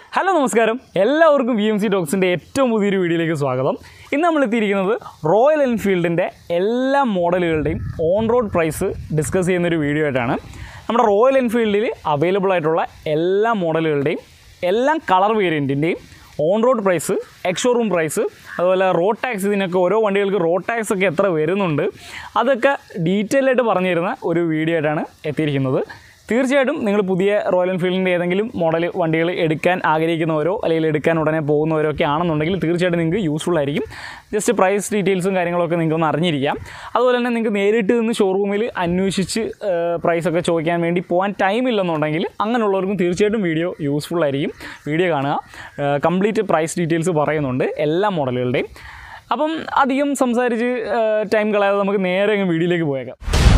hello നമസ്കാരം എല്ലാവർക്കും V M C ടോക്സിൻ്റെ ഏറ്റവും പുതിയൊരു വീഡിയോയിലേക്ക് സ്വാഗതം ഇന്ന് നമ്മൾ എത്തിയിരിക്കുന്നത് റോയൽ എൻഫീൽഡിൻ്റെ എല്ലാ മോഡലുകളുടെയും ഓൺ റോഡ് പ്രൈസ് ഡിസ്കസ് ചെയ്യുന്നൊരു വീഡിയോ ആയിട്ടാണ് നമ്മുടെ റോയൽ എൻഫീൽഡിൽ അവൈലബിൾ ആയിട്ടുള്ള എല്ലാ മോഡലുകളുടെയും എല്ലാം കളർ വേരിയൻറ്റിൻ്റെയും on road price ex showroom price അതുപോലെ റോഡ് ടാക്സ് ഇതിനൊക്കെ ഓരോ വണ്ടികൾക്ക് റോഡ് ടാക്സ് ഒക്കെ എത്ര വരുന്നുണ്ട് അതൊക്കെ ഡീറ്റെയിൽ ആയിട്ട് പറഞ്ഞു തരുന്ന ഒരു വീഡിയോ ആയിട്ടാണ് എത്തിയിരിക്കുന്നത് തീർച്ചയായിട്ടും നിങ്ങൾ പുതിയ റോയൽ എൻഫീൽഡിൻ്റെ ഏതെങ്കിലും മോഡൽ വണ്ടികൾ എടുക്കാൻ ആഗ്രഹിക്കുന്നവരോ അല്ലെങ്കിൽ എടുക്കാൻ ഉടനെ പോകുന്നവരോ ഒക്കെ ആണെന്നുണ്ടെങ്കിൽ തീർച്ചയായിട്ടും നിങ്ങൾക്ക് യൂസ്ഫുൾ ആയിരിക്കും ജസ്റ്റ് പ്രൈസ് ഡീറ്റെയിൽസും കാര്യങ്ങളൊക്കെ നിങ്ങൾക്ക് ഒന്ന് അറിഞ്ഞിരിക്കാം അതുപോലെ തന്നെ നിങ്ങൾക്ക് നേരിട്ട് നിന്ന് ഷോറൂമിൽ അന്വേഷിച്ച് പ്രൈസൊക്കെ ചോദിക്കാൻ വേണ്ടി പോകാൻ ടൈം ഇല്ലെന്നുണ്ടെങ്കിൽ അങ്ങനെയുള്ളവർക്കും തീർച്ചയായിട്ടും വീഡിയോ യൂസ്ഫുൾ ആയിരിക്കും വീഡിയോ കാണുക കംപ്ലീറ്റ് പ്രൈസ് ഡീറ്റെയിൽസ് പറയുന്നുണ്ട് എല്ലാ മോഡലുകളുടെയും അപ്പം അധികം സംസാരിച്ച് ടൈം കളയാതെ നമുക്ക് നേരെ അങ്ങ് വീഡിയോയിലേക്ക് പോയേക്കാം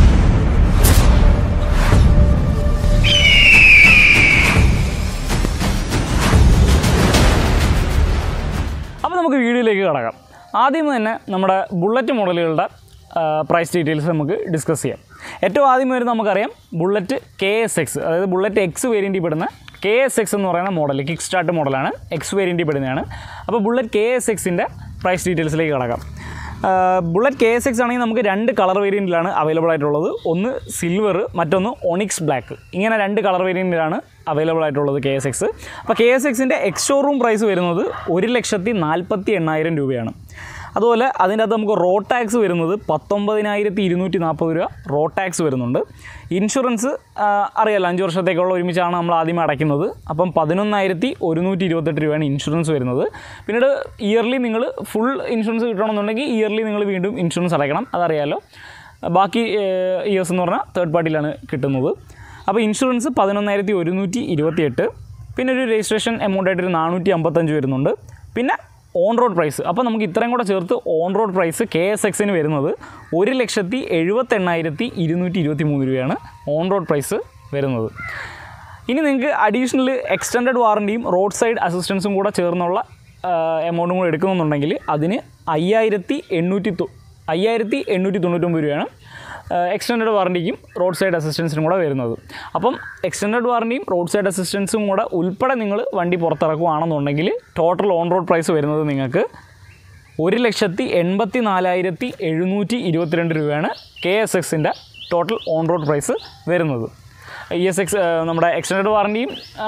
അപ്പോൾ നമുക്ക് വീഡിയോയിലേക്ക് കടക്കാം ആദ്യം തന്നെ നമ്മുടെ ബുള്ളറ്റ് മോഡലുകളുടെ പ്രൈസ് ഡീറ്റെയിൽസ് നമുക്ക് ഡിസ്കസ് ചെയ്യാം ഏറ്റവും ആദ്യം വരുന്നത് നമുക്കറിയാം ബുള്ളറ്റ് കെ എസ് എക്സ് അതായത് ബുള്ളറ്റ് എക്സ് വേരിയൻറ്റിൽ പെടുന്ന കെ എസ് എക്സ് എന്ന് പറയുന്ന മോഡൽ കിക്ക് സ്റ്റാർട്ട് മോഡലാണ് എക്സ് വേരിയൻറ്റിൽ പെടുന്നതാണ് അപ്പോൾ ബുള്ളറ്റ് കെ എസ് എക്സിൻ്റെ പ്രൈസ് ഡീറ്റെയിൽസിലേക്ക് കടക്കാം ബുള്ളറ്റ് കെ എസ് എക്സ് ആണെങ്കിൽ നമുക്ക് രണ്ട് കളർ വേരിയൻറ്റിലാണ് അവൈലബിൾ ആയിട്ടുള്ളത് ഒന്ന് സിൽവർ മറ്റൊന്ന് ഒണിക്സ് ബ്ലാക്ക് ഇങ്ങനെ രണ്ട് കളർ വേരിയൻറ്റിലാണ് അവൈലബിൾ ആയിട്ടുള്ളത് കെ എസ് എക്സ് അപ്പോൾ കെ എസ് എക്സിൻ്റെ എക്സ് ഷോറൂം പ്രൈസ് വരുന്നത് ഒരു ലക്ഷത്തി നാൽപ്പത്തി എണ്ണായിരം രൂപയാണ് അതുപോലെ അതിൻ്റെ അകത്ത് നമുക്ക് റോഡ് ടാക്സ് വരുന്നത് പത്തൊമ്പതിനായിരത്തി ഇരുന്നൂറ്റി നാൽപ്പത് രൂപ റോഡ് ടാക്സ് വരുന്നുണ്ട് ഇൻഷുറൻസ് ആ, അറിയാലോ അഞ്ച് വർഷത്തേക്കുള്ള ഒരുമിച്ചാണ് നമ്മൾ ആദ്യം അടയ്ക്കുന്നത് അപ്പം പതിനൊന്നായിരത്തി ഒരുന്നൂറ്റി ഇരുപത്തെട്ട് രൂപയാണ് ഇൻഷുറൻസ് വരുന്നത് പിന്നീട് ഇയർലി നിങ്ങൾ ഫുൾ ഇൻഷുറൻസ് കിട്ടണമെന്നുണ്ടെങ്കിൽ ഇയർലി നിങ്ങൾ വീണ്ടും ഇൻഷുറൻസ് അടയ്ക്കണം അതറിയാലോ ബാക്കി ഇയേഴ്സ് എന്ന് പറഞ്ഞാൽ തേർഡ് പാർട്ടിയിലാണ് കിട്ടുന്നത് അപ്പോൾ ഇൻഷുറൻസ് പതിനൊന്നായിരത്തി ഒരുന്നൂറ്റി ഇരുപത്തിയെട്ട് പിന്നെ ഒരു രജിസ്ട്രേഷൻ എമൗണ്ട് ആയിട്ട് ഒരു നാനൂറ്റി അമ്പത്തഞ്ച് വരുന്നുണ്ട് പിന്നെ ഓൺ റോഡ് പ്രൈസ് അപ്പോൾ നമുക്ക് ഇത്രയും കൂടെ ചേർത്ത് on road price K S എക്സിന് വരുന്നത് ഒരു ലക്ഷത്തി എഴുപത്തെണ്ണായിരത്തി ഇരുന്നൂറ്റി ഇരുപത്തി മൂന്ന് രൂപയാണ് ഓൺ റോഡ് പ്രൈസ് വരുന്നത് ഇനി നിങ്ങൾക്ക് അഡീഷണൽ എക്സ്റ്റൻഡ് വാറണ്ടിയും റോഡ് സൈഡ് അസിസ്റ്റൻസും കൂടെ ചേർന്നുള്ള എമൗണ്ടും കൂടെ എടുക്കുന്നുണ്ടെങ്കിൽ അതിന് അയ്യായിരത്തി എണ്ണൂറ്റി തൊ അയ്യായിരത്തി എണ്ണൂറ്റി തൊണ്ണൂറ്റൊമ്പത് രൂപയാണ് എക്സ്റ്റൻഡ് വാറണ്ടിക്കും റോഡ് സൈഡ് അസിസ്റ്റൻസിനും കൂടെ വരുന്നത് അപ്പം എക്സ്റ്റൻഡ് വാറണ്ടിയും റോഡ് സൈഡ് അസിസ്റ്റൻസും കൂടെ ഉൾപ്പെടെ നിങ്ങൾ വണ്ടി പുറത്തിറക്കുകയാണെന്നുണ്ടെങ്കിൽ ടോട്ടൽ ഓൺ റോഡ് പ്രൈസ് വരുന്നത് നിങ്ങൾക്ക് ഒരു ലക്ഷത്തി എൺപത്തി നാലായിരത്തി എഴുന്നൂറ്റി ഇരുപത്തിരണ്ട് രൂപയാണ് കെ എസ് എക്സിൻ്റെ ടോട്ടൽ ഓൺ റോഡ് പ്രൈസ് വരുന്നത് ഇ എസ് എക്സ് നമ്മുടെ എക്സ്റ്റൻഡ് വാറണ്ടിയും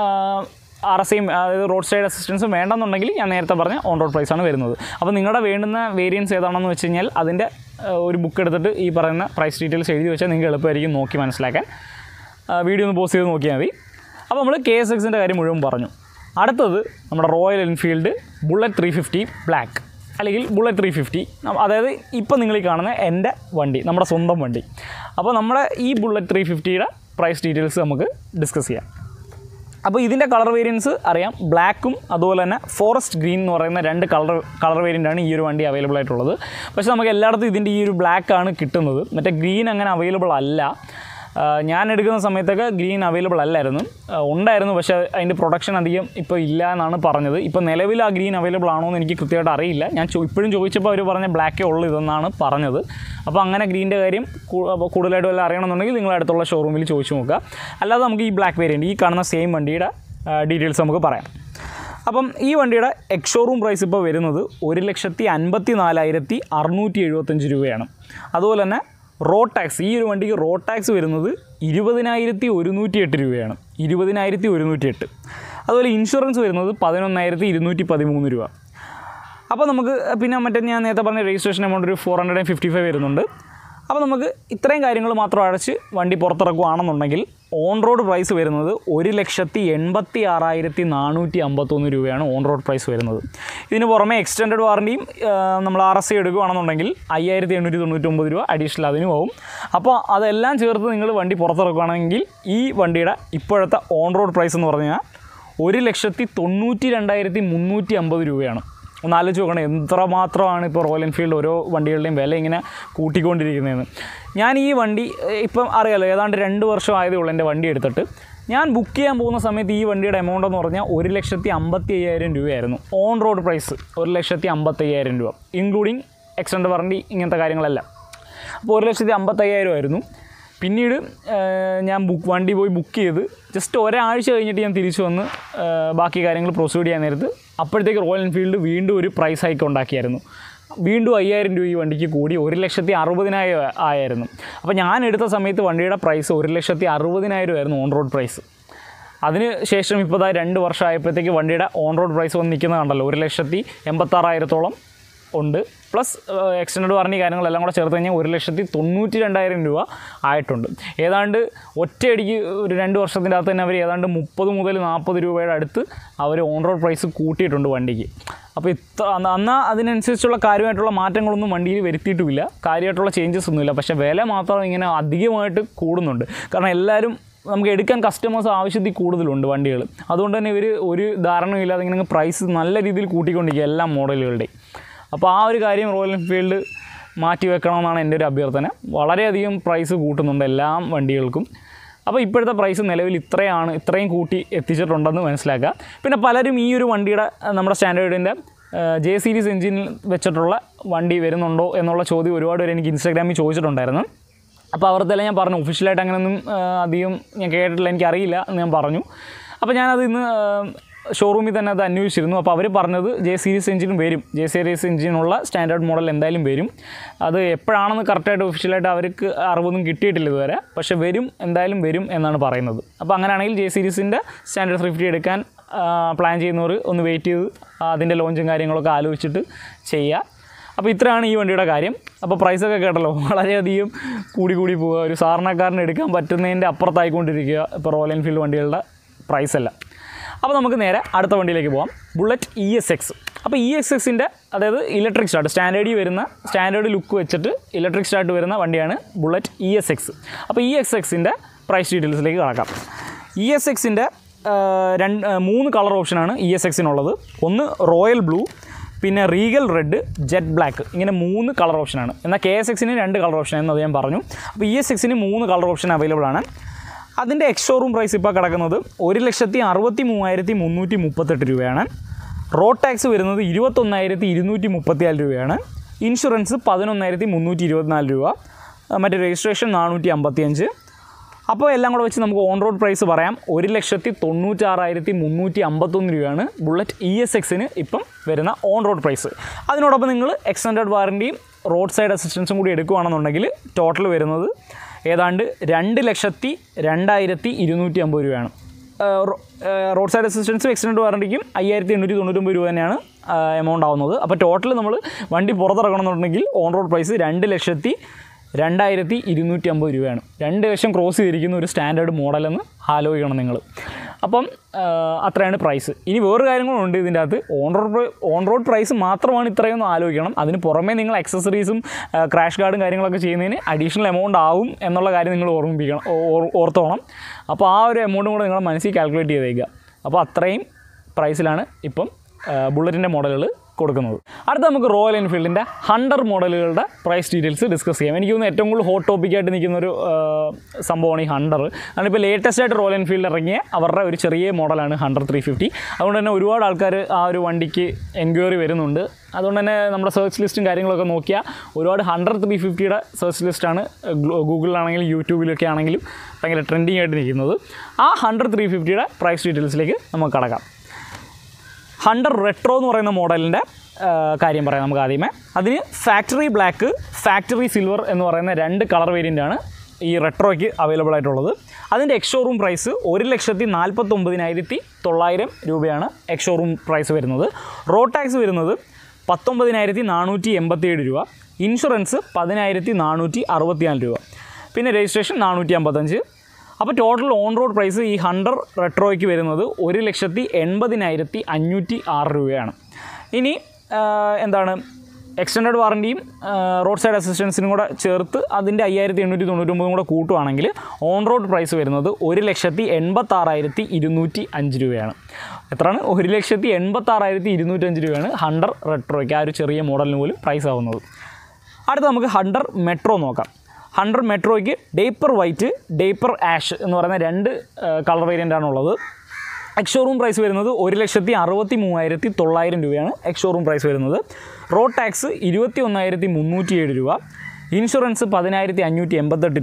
ആർ എസ് ഐയും അതായത് റോഡ് സൈഡ് അസിസ്റ്റൻസും വേണ്ടെന്നുണ്ടെങ്കിൽ ഞാൻ നേരത്തെ പറഞ്ഞ ഓൺ റോഡ് പ്രൈസാണ് വരുന്നത് അപ്പോൾ നിങ്ങളുടെ വേണ്ടുന്ന വേരിയൻസ് ഏതാണെന്ന് വെച്ച് കഴിഞ്ഞാൽ അതിൻ്റെ ആ, ഒരു ബുക്ക് എടുത്തിട്ട് ഈ പറയുന്ന പ്രൈസ് ഡീറ്റെയിൽസ് എഴുതി വെച്ചാൽ നിങ്ങൾക്ക് എളുപ്പമായിരിക്കും നോക്കി മനസ്സിലാക്കാൻ ആ, വീഡിയോ ഒന്ന് പോസ്റ്റ് ചെയ്ത് നോക്കിയാൽ മതി അപ്പോൾ നമ്മൾ കെ എസ് എക്സിൻ്റെ കാര്യം മുഴുവൻ പറഞ്ഞു അടുത്തത് നമ്മുടെ Royal Enfield Bullet three fifty black അല്ലെങ്കിൽ ബുള്ളറ്റ് ത്രീ ഫിഫ്റ്റി അതായത് ഇപ്പോൾ നിങ്ങൾ ഈ കാണുന്ന എൻ്റെ വണ്ടി നമ്മുടെ സ്വന്തം വണ്ടി അപ്പോൾ നമ്മുടെ ഈ ബുള്ളറ്റ് ത്രീ ഫിഫ്റ്റിയുടെ പ്രൈസ് ഡീറ്റെയിൽസ് നമുക്ക് ഡിസ്കസ് ചെയ്യാം അപ്പോൾ ഇതിൻ്റെ കളർ വേരിയൻസ് അറിയാം ബ്ലാക്കും അതുപോലെ തന്നെ ഫോറസ്റ്റ് ഗ്രീൻ എന്ന് പറയുന്ന രണ്ട് കളർ കളർ വേരിയൻ്റാണ് ഈ ഒരു വണ്ടി അവൈലബിൾ ആയിട്ടുള്ളത് പക്ഷേ നമുക്ക് എല്ലായിടത്തും ഇതിൻ്റെ ഈ ഒരു ബ്ലാക്ക് ആണ് കിട്ടുന്നത് മറ്റേ ഗ്രീൻ അങ്ങനെ അവൈലബിൾ അല്ല ആ, ഞാൻ എടുക്കുന്ന സമയത്തൊക്കെ ഗ്രീൻ അവൈലബിൾ അല്ലായിരുന്നു ആ, ഉണ്ടായിരുന്നു പക്ഷേ അതിൻ്റെ പ്രൊഡക്ഷൻ അധികം ഇപ്പോൾ ഇല്ല എന്നാണ് പറഞ്ഞത് ഇപ്പോൾ നിലവിൽ ആ ഗ്രീൻ അവൈലബിൾ ആണോ എന്ന് എനിക്ക് കൃത്യമായിട്ട് അറിയില്ല ഞാൻ ചോ- ഇപ്പോഴും ചോദിച്ചപ്പോൾ അവർ പറഞ്ഞ ബ്ലാക്കേ ഉള്ളൂ ഇതെന്നാണ് പറഞ്ഞത് അപ്പോൾ അങ്ങനെ ഗ്രീൻ്റെ കാര്യം കൂ- അപ്പോൾ കൂടുതലായിട്ട് വല്ല അറിയണമെന്നുണ്ടെങ്കിൽ നിങ്ങൾ അടുത്തുള്ള ഷോറൂമിൽ ചോദിച്ചു നോക്കുക അല്ലാതെ നമുക്ക് ഈ ബ്ലാക്ക് വേരിയൻറ്റ് ഈ കാണുന്ന സെയിം വണ്ടിയുടെ ഡീറ്റെയിൽസ് നമുക്ക് പറയാം അപ്പം ഈ വണ്ടിയുടെ എക്സ് ഷോറൂം പ്രൈസ് ഇപ്പോൾ വരുന്നത് ഒരു ലക്ഷത്തി അൻപത്തി നാലായിരത്തി അറുന്നൂറ്റി എഴുപത്തഞ്ച് രൂപയാണ് അതുപോലെ തന്നെ റോഡ് ടാക്സ് ഈ ഒരു വണ്ടിക്ക് റോഡ് ടാക്സ് വരുന്നത് ഇരുപതിനായിരത്തി ഒരുന്നൂറ്റി എട്ട് രൂപയാണ് ഇരുപതിനായിരത്തി ഒരുന്നൂറ്റി എട്ട് അതുപോലെ ഇൻഷുറൻസ് വരുന്നത് പതിനൊന്നായിരത്തി ഇരുന്നൂറ്റി പതിമൂന്ന് രൂപ അപ്പോൾ നമുക്ക് പിന്നെ മറ്റേ ഞാൻ നേരത്തെ പറഞ്ഞ രജിസ്ട്രേഷൻ എമൗണ്ട് ഒരു four hundred and fifty five വരുന്നുണ്ട് അപ്പോൾ നമുക്ക് ഇത്രയും കാര്യങ്ങൾ മാത്രം അടച്ച് വണ്ടി പുറത്തിറക്കുകയാണെന്നുണ്ടെങ്കിൽ ഓൺ റോഡ് പ്രൈസ് വരുന്നത് ഒരു ലക്ഷത്തി എൺപത്തി ആറായിരത്തി നാനൂറ്റി അമ്പത്തൊന്ന് രൂപയാണ് ഓൺ റോഡ് പ്രൈസ് വരുന്നത് ഇതിന് പുറമെ എക്സ്റ്റൻഡ് വാറണ്ടിയും നമ്മൾ ആർ എസ് സി എടുക്കുകയാണെന്നുണ്ടെങ്കിൽ അയ്യായിരത്തി എണ്ണൂറ്റി തൊണ്ണൂറ്റൊമ്പത് രൂപ അഡീഷണൽ അതിനും ആവും അപ്പോൾ അതെല്ലാം ചേർത്ത് നിങ്ങൾ വണ്ടി പുറത്തിറക്കുകയാണെങ്കിൽ ഈ വണ്ടിയുടെ ഇപ്പോഴത്തെ ഓൺ റോഡ് പ്രൈസ് എന്ന് പറഞ്ഞാൽ ഒരു ലക്ഷത്തി തൊണ്ണൂറ്റി രണ്ടായിരത്തി മുന്നൂറ്റി അമ്പത് രൂപയാണ് ഒന്ന് ആലോചിച്ച് നോക്കണം എത്രമാത്രമാണ് ഇപ്പോൾ റോയൽ എൻഫീൽഡ് ഓരോ വണ്ടികളുടെയും വില ഇങ്ങനെ കൂട്ടിക്കൊണ്ടിരിക്കുന്നതെന്ന് ഞാൻ ഈ വണ്ടി ഏഹ്, ഇപ്പം അറിയാലോ ഏതാണ്ട് രണ്ട് വർഷം ആയതേ ഉള്ളൂ എൻ്റെ വണ്ടി എടുത്തിട്ട് ഞാൻ ബുക്ക് ചെയ്യാൻ പോകുന്ന സമയത്ത് ഈ വണ്ടിയുടെ എമൗണ്ട് എന്ന് പറഞ്ഞാൽ ഒരു ലക്ഷത്തി അമ്പത്തി അയ്യായിരം രൂപയായിരുന്നു ഓൺ റോഡ് പ്രൈസ് ഒരു ലക്ഷത്തി അമ്പത്തി അയ്യായിരം രൂപ ഇൻക്ലൂഡിങ് എക്സ്റ്റൻഡ് വാറണ്ടി ഇങ്ങനത്തെ കാര്യങ്ങളെല്ലാം അപ്പോൾ ഒരു ലക്ഷത്തി അമ്പത്തയ്യായിരം ആയിരുന്നു പിന്നീട് ആ, ഞാൻ ബുക്ക് വണ്ടി പോയി ബുക്ക് ചെയ്ത് ജസ്റ്റ് ഒരാഴ്ച കഴിഞ്ഞിട്ട് ഞാൻ തിരിച്ചു വന്ന് ആ, ബാക്കി കാര്യങ്ങൾ പ്രൊസീഡ് ചെയ്യാൻ നേരത്ത് അപ്പോഴത്തേക്ക് റോയൽ എൻഫീൽഡ് വീണ്ടും ഒരു പ്രൈസ് ഹൈക്ക് ഉണ്ടാക്കിയായിരുന്നു വീണ്ടും അയ്യായിരം രൂപ ഈ വണ്ടിക്ക് കൂടി ഒരു ലക്ഷത്തി അറുപതിനായിരം ആയിരുന്നു അപ്പോൾ ഞാൻ എടുത്ത സമയത്ത് വണ്ടിയുടെ പ്രൈസ് ഒരു ലക്ഷത്തി അറുപതിനായിരം ആയിരുന്നു ഓൺ റോഡ് പ്രൈസ് അതിന് ശേഷം ഇപ്പോൾ ദാ രണ്ട് വർഷമായപ്പോഴത്തേക്ക് വണ്ടിയുടെ ഓൺ റോഡ് പ്രൈസ് വന്ന് നിൽക്കുന്നത് കണ്ടല്ലോ ഒരു ലക്ഷത്തി എൺപത്താറായിരത്തോളം ഉണ്ട് പ്ലസ് എക്സ്റ്റൻഡ് വാറണ്ടി കാര്യങ്ങളെല്ലാം കൂടെ ചേർത്ത് കഴിഞ്ഞാൽ ഒരു ലക്ഷത്തി തൊണ്ണൂറ്റി രണ്ടായിരം രൂപ ആയിട്ടുണ്ട് ഏതാണ്ട് ഒറ്റയടിക്ക് ഒരു രണ്ട് വർഷത്തിൻ്റെ അകത്ത് തന്നെ അവർ ഏതാണ്ട് മുപ്പത് മുതൽ നാൽപ്പത് രൂപയുടെ അടുത്ത് അവർ ഓൺ റോഡ് പ്രൈസ് കൂട്ടിയിട്ടുണ്ട് വണ്ടിക്ക് അപ്പോൾ ഇത്ര അന്ന് അന്ന് അതിനനുസരിച്ചുള്ള കാര്യമായിട്ടുള്ള മാറ്റങ്ങളൊന്നും വണ്ടിയിൽ വരുത്തിയിട്ടുമില്ല കാര്യമായിട്ടുള്ള ചേഞ്ചസ് ഒന്നുമില്ല പക്ഷേ വില മാത്രം ഇങ്ങനെ അധികമായിട്ട് കൂടുന്നുണ്ട് കാരണം എല്ലാവരും നമുക്ക് എടുക്കാൻ കസ്റ്റമേഴ്സ് ആവശ്യത്തിൽ കൂടുതലുണ്ട് വണ്ടികൾ അതുകൊണ്ട് തന്നെ ഇവർ ഒരു ധാരണയില്ലാതെ ഇങ്ങനെ പ്രൈസ് നല്ല രീതിയിൽ കൂട്ടിക്കൊണ്ടിരിക്കുക എല്ലാ മോഡലുകളുടെയും അപ്പോൾ ആ ഒരു കാര്യം റോയൽ എൻഫീൽഡ് മാറ്റി വെക്കണമെന്നാണ് എൻ്റെ ഒരു അഭ്യർത്ഥന വളരെയധികം പ്രൈസ് കൂട്ടുന്നുണ്ട് എല്ലാ വണ്ടികൾക്കും അപ്പോൾ ഇപ്പോഴത്തെ പ്രൈസ് നിലവിൽ ഇത്രയാണ് ഇത്രയും കൂട്ടി എത്തിച്ചിട്ടുണ്ടെന്ന് മനസ്സിലാക്കുക പിന്നെ പലരും ഈ ഒരു വണ്ടിയുടെ അഹ് നമ്മുടെ സ്റ്റാൻഡേർഡിൻ്റെ ജെ സീരീസ് എഞ്ചിനിൽ വെച്ചിട്ടുള്ള വണ്ടി വരുന്നുണ്ടോ എന്നുള്ള ചോദ്യം ഒരുപാട് പേര് എനിക്ക് ഇൻസ്റ്റാഗ്രാമിൽ ചോദിച്ചിട്ടുണ്ടായിരുന്നു അപ്പോൾ അവർക്കെല്ലാം ഞാൻ പറഞ്ഞു ഒഫീഷ്യലായിട്ട് അങ്ങനെയൊന്നും ആ, അധികം ഞാൻ കേട്ടിട്ടില്ല എനിക്കറിയില്ല എന്ന് ഞാൻ പറഞ്ഞു അപ്പോൾ ഞാനത് ഇന്ന് ഷോറൂമിൽ തന്നെ അത് അന്വേഷിച്ചിരുന്നു അപ്പോൾ അവർ പറഞ്ഞത് ജെ സീരീസ് എഞ്ചിനും വരും ജെ സീരീസ് എഞ്ചിനുള്ള സ്റ്റാൻഡേർഡ് മോഡൽ എന്തായാലും വരും അത് എപ്പോഴാണെന്ന് കറക്റ്റായിട്ട് ഒഫീഷ്യലായിട്ട് അവർക്ക് അറിവൊന്നും കിട്ടിയിട്ടില്ല ഇതുവരെ പക്ഷേ വരും എന്തായാലും വരും എന്നാണ് പറയുന്നത് അപ്പോൾ അങ്ങനെയാണെങ്കിൽ ജെ സീരീസിൻ്റെ സ്റ്റാൻഡേർഡ് ത്രീ ഫിഫ്റ്റി എടുക്കാൻ പ്ലാൻ ചെയ്യുന്നവർ ഒന്ന് വെയിറ്റ് ചെയ്ത് അതിൻ്റെ ലോഞ്ചും കാര്യങ്ങളൊക്കെ ആലോചിച്ചിട്ട് ചെയ്യുക അപ്പോൾ ഇത്രയാണ് ഈ വണ്ടിയുടെ കാര്യം അപ്പോൾ പ്രൈസൊക്കെ കേട്ടല്ലോ വളരെയധികം കൂടി കൂടി പോവുക ഒരു സാധാരണക്കാരന് എടുക്കാൻ പറ്റുന്നതിൻ്റെ അപ്പുറത്തായിക്കൊണ്ടിരിക്കുക ഇപ്പോൾ റോയൽ എൻഫീൽഡ് വണ്ടികളുടെ പ്രൈസ് അല്ല അപ്പോൾ നമുക്ക് നേരെ അടുത്ത വണ്ടിയിലേക്ക് പോകാം ബുള്ളറ്റ് ഇ എസ് എക്സ് അപ്പോൾ ഇ എസ് എക്സിൻ്റെ അതായത് ഇലക്ട്രിക് സ്റ്റാർട്ട് സ്റ്റാൻഡേർഡിൽ വരുന്ന സ്റ്റാൻഡേർഡ് ലുക്ക് വെച്ചിട്ട് ഇലക്ട്രിക് സ്റ്റാർട്ട് വരുന്ന വണ്ടിയാണ് ബുള്ളറ്റ് ഇ എസ് എക്സ് അപ്പോൾ ഇ എക്സ് എക്സിൻ്റെ പ്രൈസ് ഡീറ്റെയിൽസിലേക്ക് കടക്കാം ഇ എസ് എക്സിൻ്റെ രണ്ട് മൂന്ന് കളർ ഓപ്ഷനാണ് ഇ എസ് എക്സിനുള്ളത് ഒന്ന് റോയൽ ബ്ലൂ പിന്നെ റീഗൽ റെഡ് ജെറ്റ് ബ്ലാക്ക് ഇങ്ങനെ മൂന്ന് കളർ ഓപ്ഷനാണ് എന്നാൽ കെ എസ് എക്സിന് രണ്ട് കളർ ഓപ്ഷൻ എന്നത് ഞാൻ പറഞ്ഞു അപ്പോൾ ഇ എസ് എക്സിന് മൂന്ന് കളർ ഓപ്ഷൻ അവൈലബിൾ ആണ് അതിൻ്റെ എക്സ് ഷോറൂം പ്രൈസ് ഇപ്പോൾ കിടക്കുന്നത് ഒരു ലക്ഷത്തി അറുപത്തി മൂവായിരത്തി മുന്നൂറ്റി മുപ്പത്തെട്ട് രൂപയാണ് റോഡ് ടാക്സ് വരുന്നത് ഇരുപത്തൊന്നായിരത്തി ഇരുന്നൂറ്റി മുപ്പത്തിനാല് രൂപയാണ് ഇൻഷുറൻസ് പതിനൊന്നായിരത്തി മുന്നൂറ്റി ഇരുപത്തിനാല് രൂപ ആ, മറ്റേ രജിസ്ട്രേഷൻ നാനൂറ്റി അമ്പത്തിയഞ്ച് അപ്പോൾ എല്ലാം കൂടെ വെച്ച് നമുക്ക് ഓൺ റോഡ് പ്രൈസ് പറയാം ഒരു ലക്ഷത്തി തൊണ്ണൂറ്റാറായിരത്തി മുന്നൂറ്റി അമ്പത്തൊന്ന് രൂപയാണ് ബുള്ളറ്റ് ഇ എസ് എക്സിന് ഇപ്പം വരുന്ന ഓൺ റോഡ് പ്രൈസ് അതിനോടൊപ്പം നിങ്ങൾ എക്സ്റ്റൻഡഡ് വാറൻറ്റിയും റോഡ് സൈഡ് അസിസ്റ്റൻസും കൂടി എടുക്കുകയാണെന്നുണ്ടെങ്കിൽ ടോട്ടൽ വരുന്നത് ഏതാണ്ട് രണ്ട് ലക്ഷത്തി രണ്ടായിരത്തി ഇരുന്നൂറ്റി അമ്പത് രൂപയാണ് റോഡ് സൈഡ് അസിസ്റ്റൻസും എക്സ്റ്റൻഡ് വാറൻറ്റിക്കും അയ്യായിരത്തി എണ്ണൂറ്റി തൊണ്ണൂറ്റൊമ്പത് രൂപ തന്നെയാണ് എമൗണ്ട് ആവുന്നത് അപ്പോൾ ടോട്ടൽ നമ്മൾ വണ്ടി പുറത്തിറക്കണമെന്നുണ്ടെങ്കിൽ ഓൺ റോഡ് പ്രൈസ് രണ്ട് ലക്ഷത്തി രണ്ടായിരത്തി ഇരുന്നൂറ്റി അമ്പത് രൂപയാണ് രണ്ട് ലക്ഷം ക്രോസ് ചെയ്തിരിക്കുന്ന ഒരു സ്റ്റാൻഡേർഡ് മോഡലെന്ന് ആലോചിക്കണം നിങ്ങൾ അപ്പം ആ, അത്രയാണ് പ്രൈസ് ഇനി വേറൊരു കാര്യങ്ങളുണ്ട് ഇതിൻ്റെ അകത്ത് on road on road price മാത്രമാണ് ഇത്രയൊന്നും ആലോചിക്കണം അതിന് പുറമേ നിങ്ങൾ അക്സസറീസും ക്രാഷ് കാർഡും കാര്യങ്ങളൊക്കെ ചെയ്യുന്നതിന് അഡീഷണൽ എമൗണ്ട് ആവും എന്നുള്ള കാര്യം നിങ്ങൾ ഓർമ്മിപ്പിക്കണം ഓർ- ഓർത്തോണം അപ്പോൾ ആ ഒരു എമൗണ്ടും കൂടെ നിങ്ങൾ മനസ്സിൽ കാൽക്കുലേറ്റ് ചെയ്തേക്കുക അപ്പോൾ അത്രയും പ്രൈസിലാണ് ഇപ്പം ബുള്ളറ്റിൻ്റെ മോഡലുകൾ കൊടുക്കുന്നത് അടുത്ത നമുക്ക് റോയൽ എൻഫീൽഡിൻ്റെ ഹണ്ടർ മോഡലുകളുടെ പ്രൈസ് ഡീറ്റെയിൽസ് ഡിസ്കസ് ചെയ്യാം എനിക്ക് തോന്നുന്നു ഏറ്റവും കൂടുതൽ ഹോട്ട് ടോപ്പിക്കായിട്ട് നിൽക്കുന്ന ഒരു ആ, സംഭവമാണ് ഈ ഹണ്ടർ കാരണം ഇപ്പോൾ ലേറ്റസ്റ്റ് ആയിട്ട് റോയൽ എൻഫീൽഡ് ഇറങ്ങിയ അവരുടെ ഒരു ചെറിയ മോഡലാണ് ഹണ്ടർ ത്രീ ഫിഫ്റ്റി അതുകൊണ്ട് തന്നെ ഒരുപാട് ആൾക്കാർ ആ ഒരു വണ്ടിക്ക് എൻക്വയറി വരുന്നുണ്ട് അതുകൊണ്ട് തന്നെ നമ്മുടെ സെർച്ച് ലിസ്റ്റും കാര്യങ്ങളൊക്കെ നോക്കിയാൽ ഒരുപാട് ഹൺഡ്രഡ് ത്രീ ഫിഫ്റ്റിയുടെ സെർച്ച് ലിസ്റ്റാണ് ഗൂഗിളിലാണെങ്കിലും യൂട്യൂബിലൊക്കെ ആണെങ്കിലും ഭയങ്കര ട്രെൻഡിങ് ആയിട്ട് നിൽക്കുന്നത് ആ ഹൺഡ്രഡ് ത്രീ ഫിഫ്റ്റിയുടെ പ്രൈസ് ഡീറ്റെയിൽസിലേക്ക് നമുക്ക് കടക്കാം ഹണ്ടർ റെട്രോ എന്ന് പറയുന്ന മോഡലിൻ്റെ കാര്യം പറയാം നമുക്ക് ആദ്യമേ അതിന് ഫാക്ടറി ബ്ലാക്ക് ഫാക്ടറി സിൽവർ എന്ന് പറയുന്ന രണ്ട് കളർ വേരിയൻ്റാണ് ഈ റെട്രോയ്ക്ക് അവൈലബിൾ ആയിട്ടുള്ളത് അതിൻ്റെ എക്സ് പ്രൈസ് ഒരു ലക്ഷത്തി നാൽപ്പത്തൊമ്പതിനായിരത്തി തൊള്ളായിരം രൂപയാണ് എക്സ് പ്രൈസ് വരുന്നത് റോഡ് ടാക്സ് വരുന്നത് പത്തൊമ്പതിനായിരത്തി നാനൂറ്റി എൺപത്തിയേഴ് രൂപ ഇൻഷുറൻസ് പതിനായിരത്തി നാനൂറ്റി അറുപത്തിനാല് രൂപ പിന്നെ രജിസ്ട്രേഷൻ നാനൂറ്റി അമ്പത്തഞ്ച് അപ്പോൾ ടോട്ടൽ ഓൺ റോഡ് പ്രൈസ് ഈ ഹണ്ടർ റെട്രോയ്ക്ക് വരുന്നത് ഒരു ലക്ഷത്തി എൺപതിനായിരത്തി അഞ്ഞൂറ്റി ആറ് രൂപയാണ് ഇനി ആ, എന്താണ് എക്സ്റ്റൻഡഡ് വാറൻറ്റിയും റോഡ് സൈഡ് അസിസ്റ്റൻസിനും കൂടെ ചേർത്ത് അതിൻ്റെ അയ്യായിരത്തി എണ്ണൂറ്റി തൊണ്ണൂറ്റൊമ്പതും കൂടെ കൂട്ടുവാണെങ്കിൽ ഓൺ റോഡ് പ്രൈസ് വരുന്നത് ഒരു ലക്ഷത്തി എൺപത്താറായിരത്തി ഇരുന്നൂറ്റി അഞ്ച് രൂപയാണ് എത്രയാണ് ഒരു ലക്ഷത്തി എൺപത്താറായിരത്തി ഇരുന്നൂറ്റഞ്ച് രൂപയാണ് ഹണ്ടർ റെട്രോയ്ക്ക് ആ ഒരു ചെറിയ മോഡലിന് പോലും പ്രൈസ് ആവുന്നത് അടുത്ത നമുക്ക് ഹണ്ടർ മെട്രോ നോക്കാം ഹണ്ടർ മെട്രോയ്ക്ക് ഡേപ്പർ വൈറ്റ് ഡേപ്പർ ആഷ് എന്ന് പറയുന്ന രണ്ട് കളർ വേരിയൻ്റ് ആണുള്ളത് എക്സ് പ്രൈസ് വരുന്നത് ഒരു ലക്ഷത്തി അറുപത്തി മൂവായിരത്തി തൊള്ളായിരം രൂപയാണ് എക്സ് പ്രൈസ് വരുന്നത് റോഡ് ടാക്സ് ഇരുപത്തി ഒന്നായിരത്തി മുന്നൂറ്റി ഏഴ് രൂപ ഇൻഷുറൻസ് പതിനായിരത്തി അഞ്ഞൂറ്റി എൺപത്തെട്ട് രൂപ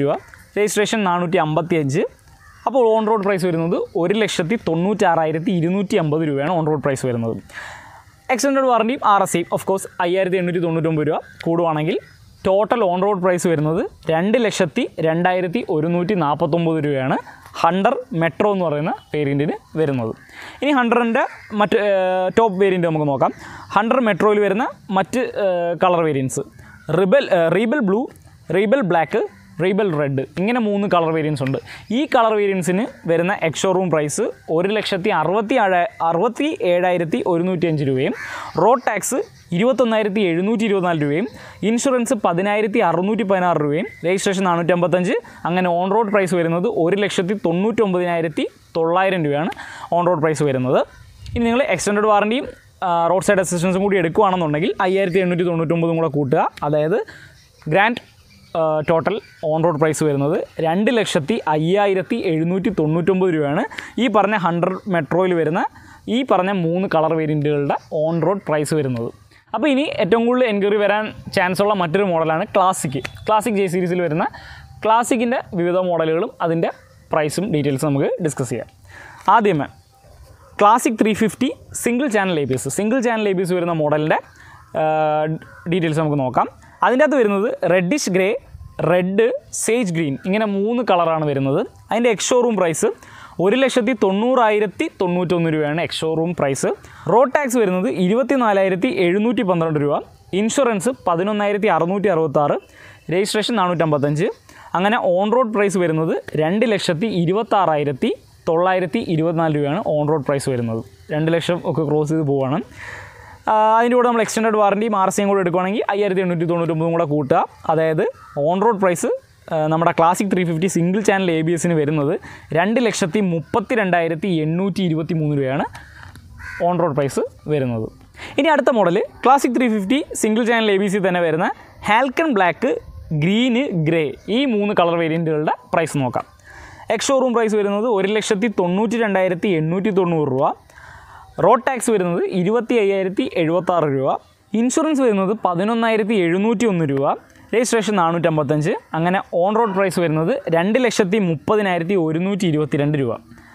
രജിസ്ട്രേഷൻ നാനൂറ്റി അമ്പത്തി അഞ്ച് അപ്പോൾ ഓൺ റോഡ് പ്രൈസ് വരുന്നത് ഒരു ലക്ഷത്തി തൊണ്ണൂറ്റാറായിരത്തി ഇരുന്നൂറ്റി അമ്പത് രൂപയാണ് ഓൺ റോഡ് പ്രൈസ് വരുന്നത് എക്സ്റ്റൻഡഡ് വാറണ്ടിയും ആർ എസ് സിയും ഓഫ് കോഴ്സ് അയ്യായിരത്തി എണ്ണൂറ്റി തൊണ്ണൂറ്റൊമ്പത് രൂപ കൂടുവാണെങ്കിൽ ടോട്ടൽ ഓൺ റോഡ് പ്രൈസ് വരുന്നത് രണ്ട് ലക്ഷത്തി രണ്ടായിരത്തി ഒരുന്നൂറ്റി നാൽപ്പത്തൊമ്പത് രൂപയാണ് ഹണ്ടർ മെട്രോ എന്ന് പറയുന്ന വേരിയൻറ്റിന് വരുന്നത് ഇനി ഹണ്ടറിൻ്റെ മറ്റ് ടോപ്പ് വേരിയൻറ്റ് നമുക്ക് നോക്കാം ഹണ്ടർ മെട്രോയിൽ വരുന്ന മറ്റ് colour variants rebel rebel blue rebel black rebel red ഇങ്ങനെ മൂന്ന് കളർ വേരിയൻസ് ഉണ്ട് ഈ കളർ വേരിയൻസിന് വരുന്ന എക്സോറൂം പ്രൈസ് ഒരു ലക്ഷത്തി അറുപത്തി ഏഴ് അറുപത്തി ഏഴായിരത്തി ഒരുന്നൂറ്റി അഞ്ച് രൂപയും റോഡ് ടാക്സ് ഇരുപത്തൊന്നായിരത്തി എഴുന്നൂറ്റി ഇരുപത്തിനാല് രൂപയും ഇൻഷുറൻസ് പതിനായിരത്തി അറുന്നൂറ്റി പതിനാറ് രൂപയും രജിസ്ട്രേഷൻ നാനൂറ്റമ്പത്തഞ്ച് അങ്ങനെ ഓൺ റോഡ് പ്രൈസ് വരുന്നത് ഒരു ലക്ഷത്തി തൊണ്ണൂറ്റൊമ്പതിനായിരത്തി തൊള്ളായിരം രൂപയാണ് ഓൺ റോഡ് പ്രൈസ് വരുന്നത് ഇനി നിങ്ങൾ എക്സ്റ്റൻഡ് വാറണ്ടിയും റോഡ് സൈഡ് അസിസ്റ്റൻസും കൂടി എടുക്കുകയാണെന്നുണ്ടെങ്കിൽ അയ്യായിരത്തി എണ്ണൂറ്റി തൊണ്ണൂറ്റൊമ്പതും കൂടെ കൂട്ടുക അതായത് grand total on road price വരുന്നത് രണ്ട് ലക്ഷത്തി അയ്യായിരത്തി എഴുന്നൂറ്റി തൊണ്ണൂറ്റൊമ്പത് രൂപയാണ് ഈ പറഞ്ഞ ഹൺഡ്രഡ് മെട്രോയിൽ വരുന്ന ഈ പറഞ്ഞ മൂന്ന് കളർ വേരിയൻറ്റുകളുടെ ഓൺ റോഡ് പ്രൈസ് വരുന്നത് അപ്പോൾ ഇനി ഏറ്റവും കൂടുതൽ എൻക്വയറി വരാൻ ചാൻസ് ഉള്ള മറ്റൊരു മോഡലാണ് ക്ലാസിക് ക്ലാസിക് ജെ സീരീസിൽ വരുന്ന ക്ലാസിക്കിൻ്റെ വിവിധ മോഡലുകളും അതിൻ്റെ പ്രൈസും ഡീറ്റെയിൽസും നമുക്ക് ഡിസ്കസ് ചെയ്യാം ആദ്യമേ Classic three fifty single channel A B S single channel A B S വരുന്ന മോഡലിൻ്റെ ഡീറ്റെയിൽസ് നമുക്ക് നോക്കാം അതിൻ്റെ അകത്ത് വരുന്നത് reddish grey red sage green ഇങ്ങനെ മൂന്ന് കളറാണ് വരുന്നത് അതിൻ്റെ എക്സ്ഷോറൂം പ്രൈസ് ഒരു ലക്ഷത്തി തൊണ്ണൂറായിരത്തി തൊണ്ണൂറ്റൊന്ന് രൂപയാണ് എക്സ്ഷോറൂം പ്രൈസ് റോഡ് ടാക്സ് വരുന്നത് ഇരുപത്തി നാലായിരത്തി എഴുന്നൂറ്റി പന്ത്രണ്ട് രൂപ ഇൻഷുറൻസ് പതിനൊന്നായിരത്തി അറുന്നൂറ്റി അറുപത്താറ് രജിസ്ട്രേഷൻ നാനൂറ്റമ്പത്തഞ്ച് അങ്ങനെ ഓൺ റോഡ് പ്രൈസ് വരുന്നത് രണ്ട് ലക്ഷത്തി ഇരുപത്താറായിരത്തി തൊള്ളായിരത്തി ഇരുപത്തിനാല് രൂപയാണ് ഓൺ റോഡ് പ്രൈസ് വരുന്നത് രണ്ട് ലക്ഷം ഒക്കെ ക്രോസ് ചെയ്ത് പോവുകയാണ് ആ, അതിൻ്റെ കൂടെ നമ്മൾ എക്സ്റ്റൻഡ് വാറണ്ടിയും ആർ സിയും കൂടെ എടുക്കുകയാണെങ്കിൽ അയ്യായിരത്തി എണ്ണൂറ്റി തൊണ്ണൂറ്റൊമ്പതും കൂടെ കൂട്ടുക അതായത് ഓൺ റോഡ് പ്രൈസ് ആ, നമ്മുടെ classic three fifty single channel A B എസിന് വരുന്നത് രണ്ട് ലക്ഷത്തി മുപ്പത്തി രണ്ടായിരത്തി എണ്ണൂറ്റി ഇരുപത്തി മൂന്ന് രൂപയാണ് ഓൺ റോഡ് പ്രൈസ് വരുന്നത് ഇനി അടുത്ത model classic three fifty single channel A B C തന്നെ വരുന്ന ഹാൽക്കൺ ബ്ലാക്ക് ഗ്രീന് ഗ്രേ ഈ മൂന്ന് കളർ വേരിയൻറ്റുകളുടെ പ്രൈസ് നോക്കാം എക്സ് ഷോറൂം പ്രൈസ് വരുന്നത് ഒരു ലക്ഷത്തി തൊണ്ണൂറ്റി രണ്ടായിരത്തി എണ്ണൂറ്റി തൊണ്ണൂറ് രൂപ റോഡ് ടാക്സ് വരുന്നത് ഇരുപത്തി അയ്യായിരത്തി എഴുപത്താറ് രൂപ ഇൻഷുറൻസ് വരുന്നത് പതിനൊന്നായിരത്തി എഴുന്നൂറ്റി ഒന്ന് രൂപ രജിസ്ട്രേഷൻ നാനൂറ്റമ്പത്തഞ്ച് അങ്ങനെ ഓൺ റോഡ് പ്രൈസ് വരുന്നത് രണ്ട് ലക്ഷത്തി മുപ്പതിനായിരത്തി ഒരുന്നൂറ്റി ഇരുപത്തി രണ്ട് രൂപ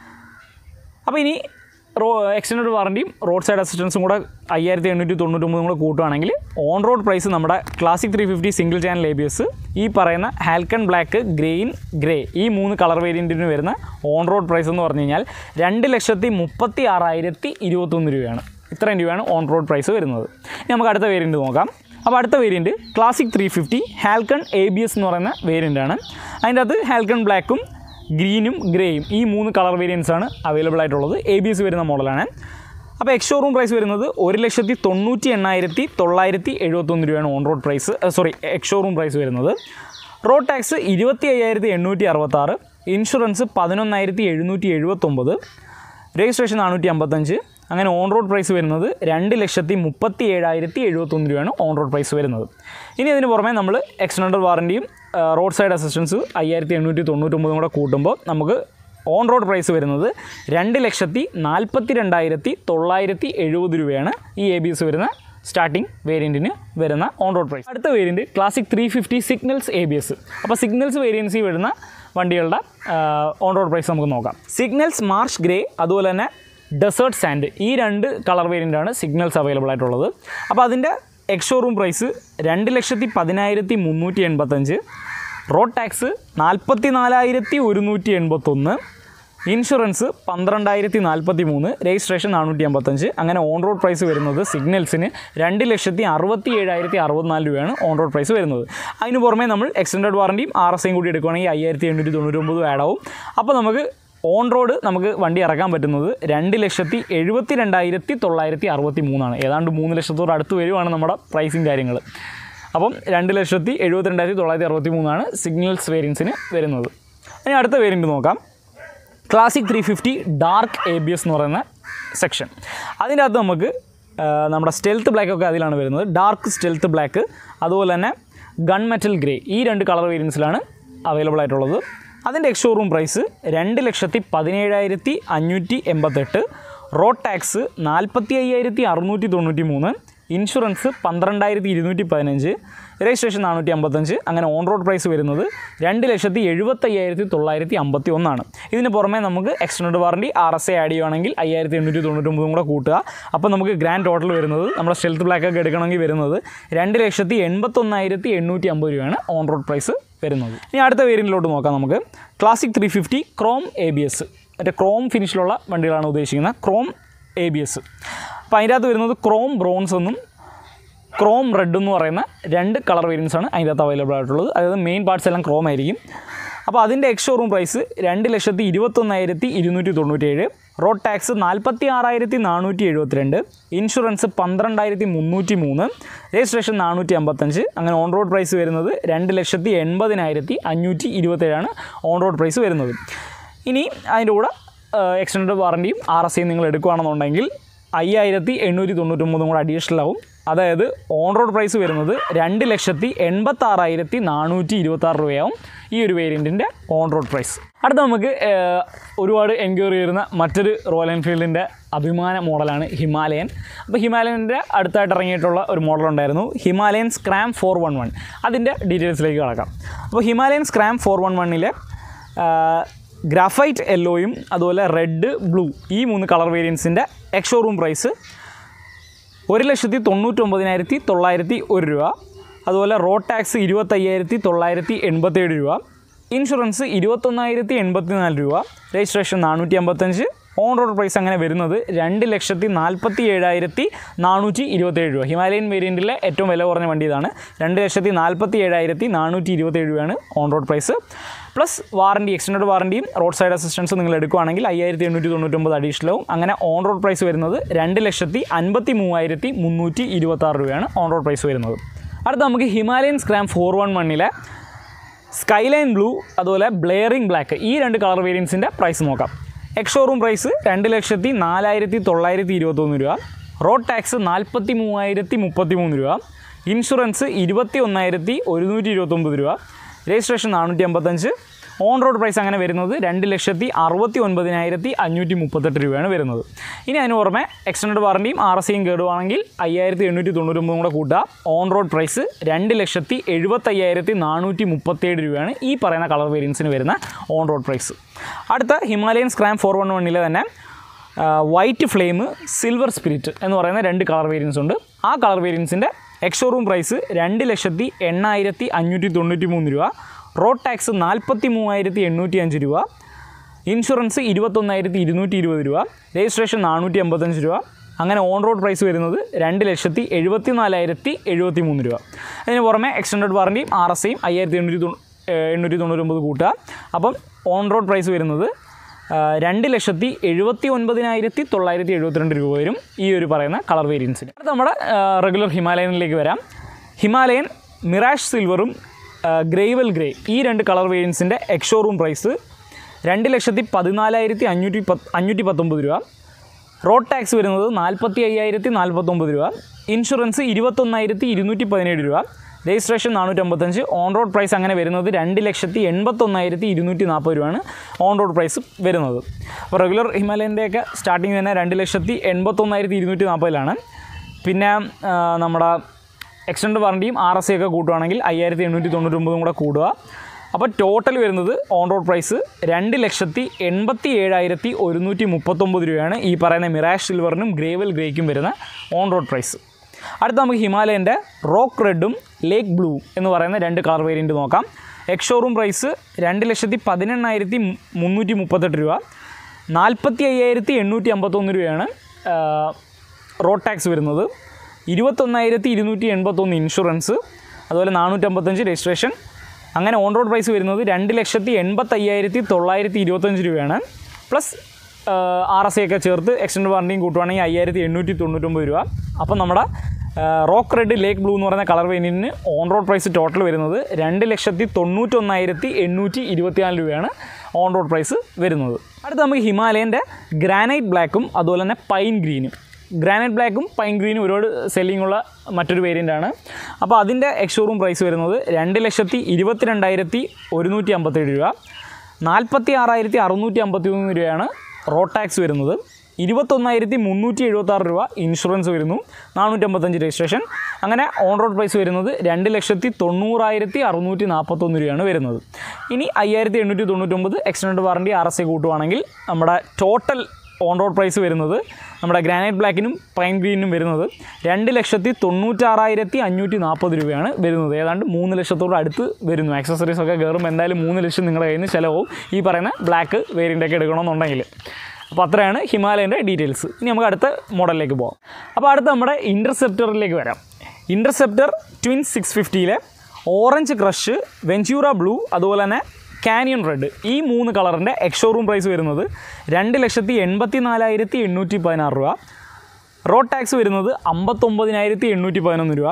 അപ്പോൾ ഇനി റോ എക്സ്റ്റൻഡ് വാറണ്ടിയും റോഡ് സൈഡ് അസിസ്റ്റൻസും കൂടെ അയ്യായിരത്തി എണ്ണൂറ്റി തൊണ്ണൂറ്റൊമ്പതും കൂടെ കൂട്ടുകയാണെങ്കിൽ ഓൺ റോഡ് പ്രൈസ് നമ്മുടെ classic three fifty single channel A B S ഈ പറയുന്ന ഹാൽക്കൺ ബ്ലാക്ക് ഗ്രെയിൻ ഗ്രേ ഈ മൂന്ന് കളർ വേരിയൻറ്റിന് വരുന്ന ഓൺ റോഡ് പ്രൈസ് എന്ന് പറഞ്ഞു കഴിഞ്ഞാൽ രണ്ട് ലക്ഷത്തി മുപ്പത്തി ആറായിരത്തി ഇരുപത്തൊന്ന് രൂപയാണ് ഇത്രയും രൂപയാണ് ഓൺ റോഡ് പ്രൈസ് വരുന്നത് ഇനി നമുക്ക് അടുത്ത വേരിയൻറ്റ് നോക്കാം അപ്പോൾ അടുത്ത variant classic three fifty halcyon A B S എന്ന് പറയുന്ന വേരിയൻ്റ് ആണ് അതിൻ്റെ അകത്ത് ഹാൽക്കൺ ബ്ലാക്കും ഗ്രീനും ഗ്രേയും ഈ മൂന്ന് കളർ വേരിയൻസ് ആണ് അവൈലബിൾ ആയിട്ടുള്ളത് എ ബി എസ് വരുന്ന മോഡലാണ് അപ്പോൾ എക്സ് ഷോറൂം പ്രൈസ് വരുന്നത് ഒരു ലക്ഷത്തി തൊണ്ണൂറ്റി എണ്ണായിരത്തി തൊള്ളായിരത്തി എഴുപത്തൊന്ന് രൂപയാണ് on road price sorry ex showroom price വരുന്നത് റോഡ് ടാക്സ് ഇരുപത്തി അയ്യായിരത്തി എണ്ണൂറ്റി അറുപത്താറ് ഇൻഷുറൻസ് പതിനൊന്നായിരത്തി എഴുന്നൂറ്റി എഴുപത്തൊമ്പത് രജിസ്ട്രേഷൻ നാനൂറ്റി അമ്പത്തഞ്ച് അങ്ങനെ ഓൺ റോഡ് പ്രൈസ് വരുന്നത് രണ്ട് ലക്ഷത്തി മുപ്പത്തി ഏഴായിരത്തി എഴുപത്തൊന്ന് രൂപയാണ് ഓൺ റോഡ് പ്രൈസ് വരുന്നത് ഇനി അതിന് പുറമെ നമ്മൾ എക്സ്റ്റൻഡഡ് വാറണ്ടിയും റോഡ് സൈഡ് അസിസ്റ്റൻസ് അയ്യായിരത്തി എണ്ണൂറ്റി തൊണ്ണൂറ്റൊമ്പതും കൂടെ കൂട്ടുമ്പോൾ നമുക്ക് ഓൺ റോഡ് പ്രൈസ് വരുന്നത് രണ്ട് ലക്ഷത്തി നാൽപ്പത്തി രണ്ടായിരത്തി തൊള്ളായിരത്തി എഴുപത് രൂപയാണ് ഈ എ ബി എസ് വരുന്ന സ്റ്റാർട്ടിംഗ് വേരിയൻറ്റിന് വരുന്ന ഓൺ റോഡ് പ്രൈസ് അടുത്ത variant classic three fifty signals A B S അപ്പോൾ സിഗ്നൽസ് വേരിയൻസി വരുന്ന വണ്ടികളുടെ ഓൺ റോഡ് പ്രൈസ് നമുക്ക് നോക്കാം സിഗ്നൽസ് മാർഷ് ഗ്രേ അതുപോലെ തന്നെ ഡെസേർട്ട് സാൻഡ് ഈ രണ്ട് കളർ വേരിയൻ്റാണ് സിഗ്നൽസ് അവൈലബിൾ ആയിട്ടുള്ളത് അപ്പോൾ അതിൻ്റെ എക്സ് ഷോറൂം പ്രൈസ് രണ്ട് ലക്ഷത്തി പതിനായിരത്തി മുന്നൂറ്റി എൺപത്തഞ്ച് റോഡ് ടാക്സ് നാൽപ്പത്തി നാലായിരത്തി ഒരുന്നൂറ്റി എൺപത്തൊന്ന് ഇൻഷുറൻസ് പന്ത്രണ്ടായിരത്തി നാൽപ്പത്തി മൂന്ന് രജിസ്ട്രേഷൻ നാനൂറ്റി അമ്പത്തഞ്ച് അങ്ങനെ ഓൺ റോഡ് പ്രൈസ് വരുന്നത് സിഗ്നൽസിന് രണ്ട് ലക്ഷത്തി അറുപത്തി ഏഴായിരത്തി അറുപത്തിനാല് രൂപയാണ് ഓൺ റോഡ് പ്രൈസ് വരുന്നത് അതിന് പുറമെ നമ്മൾ എക്സ്റ്റൻഡ് വാറണ്ടിയും ആർ എസ് ഐയും കൂടി എടുക്കുകയാണെങ്കിൽ അയ്യായിരത്തി എണ്ണൂറ്റി തൊണ്ണൂറ്റൊമ്പത് ആഡ് ആവും അപ്പോൾ നമുക്ക് ഓൺ റോഡ് നമുക്ക് വണ്ടി ഇറക്കാൻ പറ്റുന്നത് രണ്ട് ലക്ഷത്തി എഴുപത്തി രണ്ടായിരത്തി തൊള്ളായിരത്തി അറുപത്തി മൂന്നാണ് ഏതാണ്ട് മൂന്ന് ലക്ഷത്തോട് അടുത്ത് വരുവാണ് നമ്മുടെ പ്രൈസിങ് കാര്യങ്ങൾ അപ്പം രണ്ട് ലക്ഷത്തി എഴുപത്തി രണ്ടായിരത്തി തൊള്ളായിരത്തി അറുപത്തി മൂന്നാണ് സിഗ്നൽസ് വേരിയൻസിന് വരുന്നത് ഇനി അടുത്ത വേരിയൻറ്റ് നോക്കാം classic three fifty dark A B S എന്ന് പറയുന്ന സെക്ഷൻ അതിൻ്റെ അകത്ത് നമുക്ക് ആ, നമ്മുടെ സ്റ്റെൽത്ത് ബ്ലാക്ക് ഒക്കെ അതിലാണ് വരുന്നത് ഡാർക്ക് സ്റ്റെൽത്ത് ബ്ലാക്ക് അതുപോലെ തന്നെ ഗൺ മെറ്റൽ ഗ്രേ ഈ രണ്ട് കളർ വേരിയൻസിലാണ് അവൈലബിൾ ആയിട്ടുള്ളത് അതിൻ്റെ എക്സ് ഷോറൂം പ്രൈസ് രണ്ട് ലക്ഷത്തി പതിനേഴായിരത്തി അഞ്ഞൂറ്റി എൺപത്തെട്ട് റോഡ് ടാക്സ് നാൽപ്പത്തി അയ്യായിരത്തി അറുന്നൂറ്റി തൊണ്ണൂറ്റി മൂന്ന് ഇൻഷുറൻസ് പന്ത്രണ്ടായിരത്തി ഇരുന്നൂറ്റി പതിനഞ്ച് രജിസ്ട്രേഷൻ നാനൂറ്റി അമ്പത്തഞ്ച് അങ്ങനെ ഓൺ റോഡ് പ്രൈസ് വരുന്നത് രണ്ട് ലക്ഷത്തി എഴുപത്തയ്യായിരത്തി തൊള്ളായിരത്തി അമ്പത്തി ഒന്നാണ് ഇതിന് പുറമെ നമുക്ക് extend warranty R S A add ചെയ്യുകയാണെങ്കിൽ അയ്യായിരത്തി എണ്ണൂറ്റി തൊണ്ണൂറ്റൊമ്പതും കൂടെ കൂട്ടുക അപ്പോൾ നമുക്ക് ഗ്രാൻഡ് ടോട്ടൽ വരുന്നത് നമ്മുടെ സ്റ്റെൽത്ത് ബ്ലാക്ക് ഒക്കെ എടുക്കണമെങ്കിൽ വരുന്നത് രണ്ട് ലക്ഷത്തി എൺപത്തൊന്നായിരത്തി എണ്ണൂറ്റി അമ്പത് രൂപയാണ് ഓൺ റോഡ് പ്രൈസ് വരുന്നത് ഇനി അടുത്ത വേരിയൻറ്റിലോട്ട് നോക്കാം നമുക്ക് classic three fifty chrome A B S മറ്റേ ക്രോം ഫിനിഷിലുള്ള വണ്ടികളാണ് ഉദ്ദേശിക്കുന്നത് ക്രോം എ ബി എസ് അപ്പോൾ അതിൻ്റെ അകത്ത് വരുന്നത് ക്രോം ബ്രോൺസ് എന്നും ക്രോം റെഡ് എന്ന് പറയുന്ന രണ്ട് കളർ വേരിയൻസ് ആണ് അതിൻ്റെ അകത്ത് അവൈലബിൾ ആയിട്ടുള്ളത് അതായത് മെയിൻ പാർട്സ് എല്ലാം ക്രോം ആയിരിക്കും അപ്പോൾ അതിൻ്റെ എക്സ് ഷോറൂം പ്രൈസ് രണ്ട് ലക്ഷത്തി ഇരുപത്തൊന്നായിരത്തി ഇരുന്നൂറ്റി തൊണ്ണൂറ്റേഴ് റോഡ് ടാക്സ് നാൽപ്പത്തി ആറായിരത്തി നാനൂറ്റി എഴുപത്തിരണ്ട് ഇൻഷുറൻസ് പന്ത്രണ്ടായിരത്തി മുന്നൂറ്റി മൂന്ന് രജിസ്ട്രേഷൻ നാനൂറ്റി അമ്പത്തഞ്ച് അങ്ങനെ ഓൺ റോഡ് പ്രൈസ് വരുന്നത് രണ്ട് ലക്ഷത്തി എൺപതിനായിരത്തി അഞ്ഞൂറ്റി ഇരുപത്തേഴാണ് ഓൺ റോഡ് പ്രൈസ് വരുന്നത് ഇനി അതിൻ്റെ കൂടെ എക്സ്റ്റൻഡ് വാറണ്ടിയും ആർ എസ് ഐയും നിങ്ങൾ എടുക്കുകയാണെന്നുണ്ടെങ്കിൽ അയ്യായിരത്തി എണ്ണൂറ്റി തൊണ്ണൂറ്റൊമ്പതും കൂടെ അഡീഷണൽ ആവും അതായത് ഓൺ റോഡ് പ്രൈസ് വരുന്നത് രണ്ട് ലക്ഷത്തി എൺപത്താറായിരത്തി നാനൂറ്റി ഇരുപത്താറ് രൂപയാവും ഈ ഒരു വേരിയൻറ്റിൻ്റെ ഓൺ റോഡ് പ്രൈസ് അടുത്ത നമുക്ക് ഏഹ്, ഒരുപാട് എൻക്വയറി ചെയ്യുന്ന മറ്റൊരു റോയൽ എൻഫീൽഡിൻ്റെ അഭിമാന മോഡലാണ് ഹിമാലയൻ അപ്പോൾ ഹിമാലയൻ്റെ അടുത്തായിട്ട് ഇറങ്ങിയിട്ടുള്ള ഒരു മോഡൽ ഉണ്ടായിരുന്നു Himalayan scram four one one അതിൻ്റെ ഡീറ്റെയിൽസിലേക്ക് കടക്കാം അപ്പോൾ ഹിമാലയൻ സ്ക്രാം ഫോർ വൺ വണ്ണിലെ ഗ്രാഫൈറ്റ് യെല്ലോയും അതുപോലെ റെഡ് ബ്ലൂ ഈ മൂന്ന് കളർ വേരിയൻസിൻ്റെ എക്സ് ഷോറൂം പ്രൈസ് ഒരു ലക്ഷത്തി തൊണ്ണൂറ്റൊമ്പതിനായിരത്തി തൊള്ളായിരത്തി ഒരു രൂപ അതുപോലെ റോഡ് ടാക്സ് ഇരുപത്തയ്യായിരത്തി തൊള്ളായിരത്തി എൺപത്തേഴ് രൂപ ഇൻഷുറൻസ് ഇരുപത്തൊന്നായിരത്തി എൺപത്തി നാല് രൂപ രജിസ്ട്രേഷൻ നാനൂറ്റി അമ്പത്തഞ്ച് ഓൺ റോഡ് പ്രൈസ് അങ്ങനെ വരുന്നത് രണ്ട് ലക്ഷത്തി നാൽപ്പത്തി ഏഴായിരത്തി നാനൂറ്റി ഇരുപത്തേഴ് രൂപ ഹിമാലയൻ വേരിയൻറ്റിലെ ഏറ്റവും വില കുറഞ്ഞ വണ്ടി ഇതാണ് രണ്ട് ലക്ഷത്തി നാൽപ്പത്തി ഏഴായിരത്തി നാനൂറ്റി ഇരുപത്തേഴ് രൂപയാണ് on road price plus warranty extend വാറണ്ടിയും റോഡ് സൈഡ് അസിസ്റ്റൻസ് നിങ്ങൾ എടുക്കുകയാണെങ്കിൽ അയ്യായിരത്തി എണ്ണൂറ്റി തൊണ്ണൂറ്റൊമ്പത് അഡീഷണലും അങ്ങനെ ഓൺ റോഡ് പ്രൈസ് വരുന്നത് രണ്ട് ലക്ഷത്തി അൻപത്തി മൂവായിരത്തി മുന്നൂറ്റി ഇരുപത്താറ് രൂപയാണ് ഓൺ റോഡ് പ്രൈസ് വരുന്നത് അടുത്ത നമുക്ക് ഹിമാലയൻ സ്ക്രാം ഫോർ വൺ വണ്ണിലെ സ്കൈലൈൻ ബ്ലൂ അതുപോലെ ബ്ലെയറിംഗ് ബ്ലാക്ക് ഈ രണ്ട് കളർ വേരിയൻസിൻ്റെ പ്രൈസ് നോക്കാം എക്സ് ഷോറൂം പ്രൈസ് രണ്ട് ലക്ഷത്തി നാലായിരത്തി തൊള്ളായിരത്തി ഇരുപത്തൊന്ന് രൂപ റോഡ് ടാക്സ് നാൽപ്പത്തി മൂവായിരത്തി മുപ്പത്തി മൂന്ന് രൂപ ഇൻഷുറൻസ് ഇരുപത്തി ഒന്നായിരത്തി ഒരുന്നൂറ്റി ഇരുപത്തൊമ്പത് രൂപ രജിസ്ട്രേഷൻ നാനൂറ്റി അമ്പത്തഞ്ച് ഓൺ റോഡ് പ്രൈസ് അങ്ങനെ വരുന്നത് രണ്ട് ലക്ഷത്തി അറുപത്തി ഒൻപതിനായിരത്തി അഞ്ഞൂറ്റി മുപ്പത്തെട്ട് രൂപയാണ് വരുന്നത് ഇനി അതിന് പുറമെ എക്സ്റ്റൻഡ് വാറണ്ടിയും ആർ എസ് സിയും കേടുവാണെങ്കിൽ അയ്യായിരത്തി എണ്ണൂറ്റി തൊണ്ണൂറ്റൊമ്പതും കൂടെ കൂട്ടുക ഓൺ റോഡ് പ്രൈസ് രണ്ട് ലക്ഷത്തി എഴുപത്തയ്യായിരത്തി നാനൂറ്റി മുപ്പത്തേഴ് രൂപയാണ് ഈ പറയുന്ന കളർ വേരിയൻസിന് വരുന്ന ഓൺ റോഡ് പ്രൈസ് അടുത്ത ഹിമാലയൻ സ്ക്രാം ഫോർ വൺ വണ്ണിലെ തന്നെ വൈറ്റ് ഫ്ലെയിം സിൽവർ സ്പിരിറ്റ് എന്ന് പറയുന്ന രണ്ട് കളർ വേരിയൻസ് ഉണ്ട് ആ കളർ വേരിയൻസിൻ്റെ എക്സ് ഷോറൂം പ്രൈസ് രണ്ട് ലക്ഷത്തി എണ്ണായിരത്തി അഞ്ഞൂറ്റി തൊണ്ണൂറ്റി മൂന്ന് രൂപ റോഡ് ടാക്സ് നാൽപ്പത്തി മൂവായിരത്തി എണ്ണൂറ്റി അഞ്ച് രൂപ ഇൻഷുറൻസ് ഇരുപത്തൊന്നായിരത്തി ഇരുന്നൂറ്റി ഇരുപത് രൂപ രജിസ്ട്രേഷൻ നാനൂറ്റി അമ്പത്തഞ്ച് രൂപ അങ്ങനെ ഓൺ റോഡ് പ്രൈസ് വരുന്നത് രണ്ട് ലക്ഷത്തി എഴുപത്തി നാലായിരത്തി എഴുപത്തി മൂന്ന് രൂപ അതിന് പുറമെ എക്സ്റ്റൻഡ് വാറണ്ടിയും ആർ എസ് ഐയും അയ്യായിരത്തി എണ്ണൂറ്റി തൊണ്ണൂ എണ്ണൂറ്റി തൊണ്ണൂറ്റൊമ്പത് കൂട്ടുക അപ്പം ഓൺ റോഡ് പ്രൈസ് വരുന്നത് ആ, രണ്ട് ലക്ഷത്തി എഴുപത്തി ഒൻപതിനായിരത്തി തൊള്ളായിരത്തി എഴുപത്തിരണ്ട് രൂപ വരും ഈ ഒരു പറയുന്ന കളർ വേരിയൻസിന് അടുത്ത നമ്മുടെ റെഗുലർ ഹിമാലയനിലേക്ക് വരാം ഹിമാലയൻ മിറാഷ് സിൽവറും ഗ്രേവൽ ഗ്രേ ഈ രണ്ട് കളർ വേരിയൻസിൻ്റെ എക്സ് ഷോറൂം പ്രൈസ് രണ്ട് ലക്ഷത്തി പതിനാലായിരത്തി അഞ്ഞൂറ്റി പത്ത് അഞ്ഞൂറ്റി പത്തൊമ്പത് രൂപ റോഡ് ടാക്സ് വരുന്നത് നാൽപ്പത്തി അയ്യായിരത്തി നാൽപ്പത്തൊമ്പത് രൂപ ഇൻഷുറൻസ് ഇരുപത്തൊന്നായിരത്തി ഇരുന്നൂറ്റി പതിനേഴ് രൂപ രജിസ്ട്രേഷൻ നാനൂറ്റമ്പത്തഞ്ച് ഓൺ റോഡ് പ്രൈസ് അങ്ങനെ വരുന്നത് രണ്ട് ലക്ഷത്തി എൺപത്തൊന്നായിരത്തി ഇരുന്നൂറ്റി നാൽപ്പത് രൂപയാണ് ഓൺ റോഡ് പ്രൈസ് വരുന്നത് അപ്പോൾ റെഗുലർ ഹിമാലയൻ്റെയൊക്കെ സ്റ്റാർട്ടിങ് തന്നെ രണ്ട് ലക്ഷത്തി എൺപത്തൊന്നായിരത്തി ഇരുന്നൂറ്റി നാൽപ്പതിലാണ് പിന്നെ ആ, നമ്മുടെ എക്സ്റ്റൻഡ് വാറണ്ടിയും ആർ എസ് ഒക്കെ കൂട്ടുവാണെങ്കിൽ അയ്യായിരത്തി എണ്ണൂറ്റി തൊണ്ണൂറ്റൊമ്പതും കൂടെ കൂടുക അപ്പോൾ ടോട്ടൽ വരുന്നത് ഓൺ റോഡ് പ്രൈസ് രണ്ട് ലക്ഷത്തി എൺപത്തി ഏഴായിരത്തി ഒരുന്നൂറ്റി മുപ്പത്തൊമ്പത് രൂപയാണ് ഈ പറയുന്ന മിറാഷ് സിൽവറിനും ഗ്രേവൽ ഗ്രേക്കും വരുന്ന ഓൺ റോഡ് പ്രൈസ് അടുത്ത നമുക്ക് ഹിമാലയൻ്റെ റോക്ക് റെഡും ലേക്ക് ബ്ലൂ എന്ന് പറയുന്ന രണ്ട് കളർ വേരിയൻറ്റ് നോക്കാം എക്സ് ഷോറൂം പ്രൈസ് രണ്ട് ലക്ഷത്തി പതിനെണ്ണായിരത്തി മുന്നൂറ്റി മുപ്പത്തെട്ട് രൂപ നാൽപ്പത്തി അയ്യായിരത്തി എണ്ണൂറ്റി അമ്പത്തൊന്ന് രൂപയാണ് ആ, റോഡ് ടാക്സ് വരുന്നത് ഇരുപത്തൊന്നായിരത്തി ഇരുന്നൂറ്റി എൺപത്തൊന്ന് ഇൻഷുറൻസ് അതുപോലെ നാനൂറ്റമ്പത്തഞ്ച് രജിസ്ട്രേഷൻ അങ്ങനെ ഓൺ റോഡ് പ്രൈസ് വരുന്നത് രണ്ട് ലക്ഷത്തി എൺപത്തയ്യായിരത്തി തൊള്ളായിരത്തി ഇരുപത്തഞ്ച് രൂപയാണ് പ്ലസ് ആർ എസ് ഒക്കെ ചേർത്ത് എക്സ്റ്റൻഡ് വാറണ്ടിയും കൂട്ടുവാണെങ്കിൽ അയ്യായിരത്തി എണ്ണൂറ്റി തൊണ്ണൂറ്റൊമ്പത് രൂപ അപ്പം നമ്മുടെ റോക്ക് റെഡ് ലേക്ക് ബ്ലൂ എന്ന് പറയുന്ന കളർ വേരിയൻറ്റിന് ഓൺ റോഡ് പ്രൈസ് ടോട്ടൽ വരുന്നത് രണ്ട് ലക്ഷത്തി തൊണ്ണൂറ്റൊന്നായിരത്തി എണ്ണൂറ്റി ഇരുപത്തിനാല് രൂപയാണ് ഓൺ റോഡ് പ്രൈസ് വരുന്നത് അടുത്ത നമുക്ക് ഹിമാലയൻ്റെ ഗ്രാനൈറ്റ് ബ്ലാക്കും അതുപോലെ തന്നെ പൈൻ ഗ്രീനും ഗ്രാനൈറ്റ് ബ്ലാക്കും പൈൻ ഗ്രീനും ഒരുപാട് സെല്ലിംഗ് ഉള്ള മറ്റൊരു വേരിയൻ്റ് ആണ് അപ്പോൾ അതിൻ്റെ എക്സ്ഷോറൂം പ്രൈസ് വരുന്നത് രണ്ട് ലക്ഷത്തി ഇരുപത്തിരണ്ടായിരത്തി ഒരുന്നൂറ്റി അമ്പത്തേഴ് രൂപ നാൽപ്പത്തി ആറായിരത്തി അറുന്നൂറ്റി അമ്പത്തി മൂന്ന് രൂപയാണ് റോഡ് ടാക്സ് വരുന്നത് ഇരുപത്തൊന്നായിരത്തി മുന്നൂറ്റി എഴുപത്തി ആറ് രൂപ ഇൻഷുറൻസ് വരുന്നു നാനൂറ്റമ്പത്തഞ്ച് രജിസ്ട്രേഷൻ അങ്ങനെ ഓൺ റോഡ് പ്രൈസ് വരുന്നത് രണ്ട് ലക്ഷത്തി തൊണ്ണൂറായിരത്തി അറുന്നൂറ്റി നാൽപ്പത്തൊന്ന് രൂപയാണ് വരുന്നത് ഇനി അയ്യായിരത്തി എണ്ണൂറ്റി തൊണ്ണൂറ്റൊമ്പത് extend warranty R S I കൂട്ടുവാണെങ്കിൽ നമ്മുടെ ടോട്ടൽ ഓൺ റോഡ് പ്രൈസ് വരുന്നത് നമ്മുടെ ഗ്രാനൈറ്റ് ബ്ലാക്കിനും പൈൻ ഗ്രീനും വരുന്നത് രണ്ട് ലക്ഷത്തി തൊണ്ണൂറ്റാറായിരത്തി അഞ്ഞൂറ്റി നാൽപ്പത് രൂപയാണ് വരുന്നത് ഏതാണ്ട് മൂന്ന് ലക്ഷത്തോട് അടുത്ത് വരുന്നു ആക്സസറീസ് ഒക്കെ കയറുമ്പോൾ എന്തായാലും മൂന്ന് ലക്ഷം നിങ്ങളുടെ കയ്യിൽ നിന്ന് ചിലവും ഈ പറയുന്ന ബ്ലാക്ക് വേരിയൻ്റൊക്കെ എടുക്കണമെന്നുണ്ടെങ്കിൽ അപ്പോൾ അത്രയാണ് ഹിമാലയൻ്റെ ഡീറ്റെയിൽസ് ഇനി നമുക്ക് അടുത്ത മോഡലിലേക്ക് പോകാം അപ്പോൾ അടുത്ത നമ്മുടെ ഇൻ്റർസെപ്റ്ററിലേക്ക് വരാം ഇൻ്റർസെപ്റ്റർ ട്വിൻ സിക്സ് ഫിഫ്റ്റിയിലെ ഓറഞ്ച് ക്രഷ് വെഞ്ചൂറ ബ്ലൂ അതുപോലെ തന്നെ കാനിയൻ റെഡ് ഈ മൂന്ന് കളറിൻ്റെ എക്സ്ഷോറൂം പ്രൈസ് വരുന്നത് രണ്ട് ലക്ഷത്തി എൺപത്തി നാലായിരത്തി എണ്ണൂറ്റി പതിനാറ് രൂപ റോഡ് ടാക്സ് വരുന്നത് അമ്പത്തൊമ്പതിനായിരത്തി എണ്ണൂറ്റി പതിനൊന്ന് രൂപ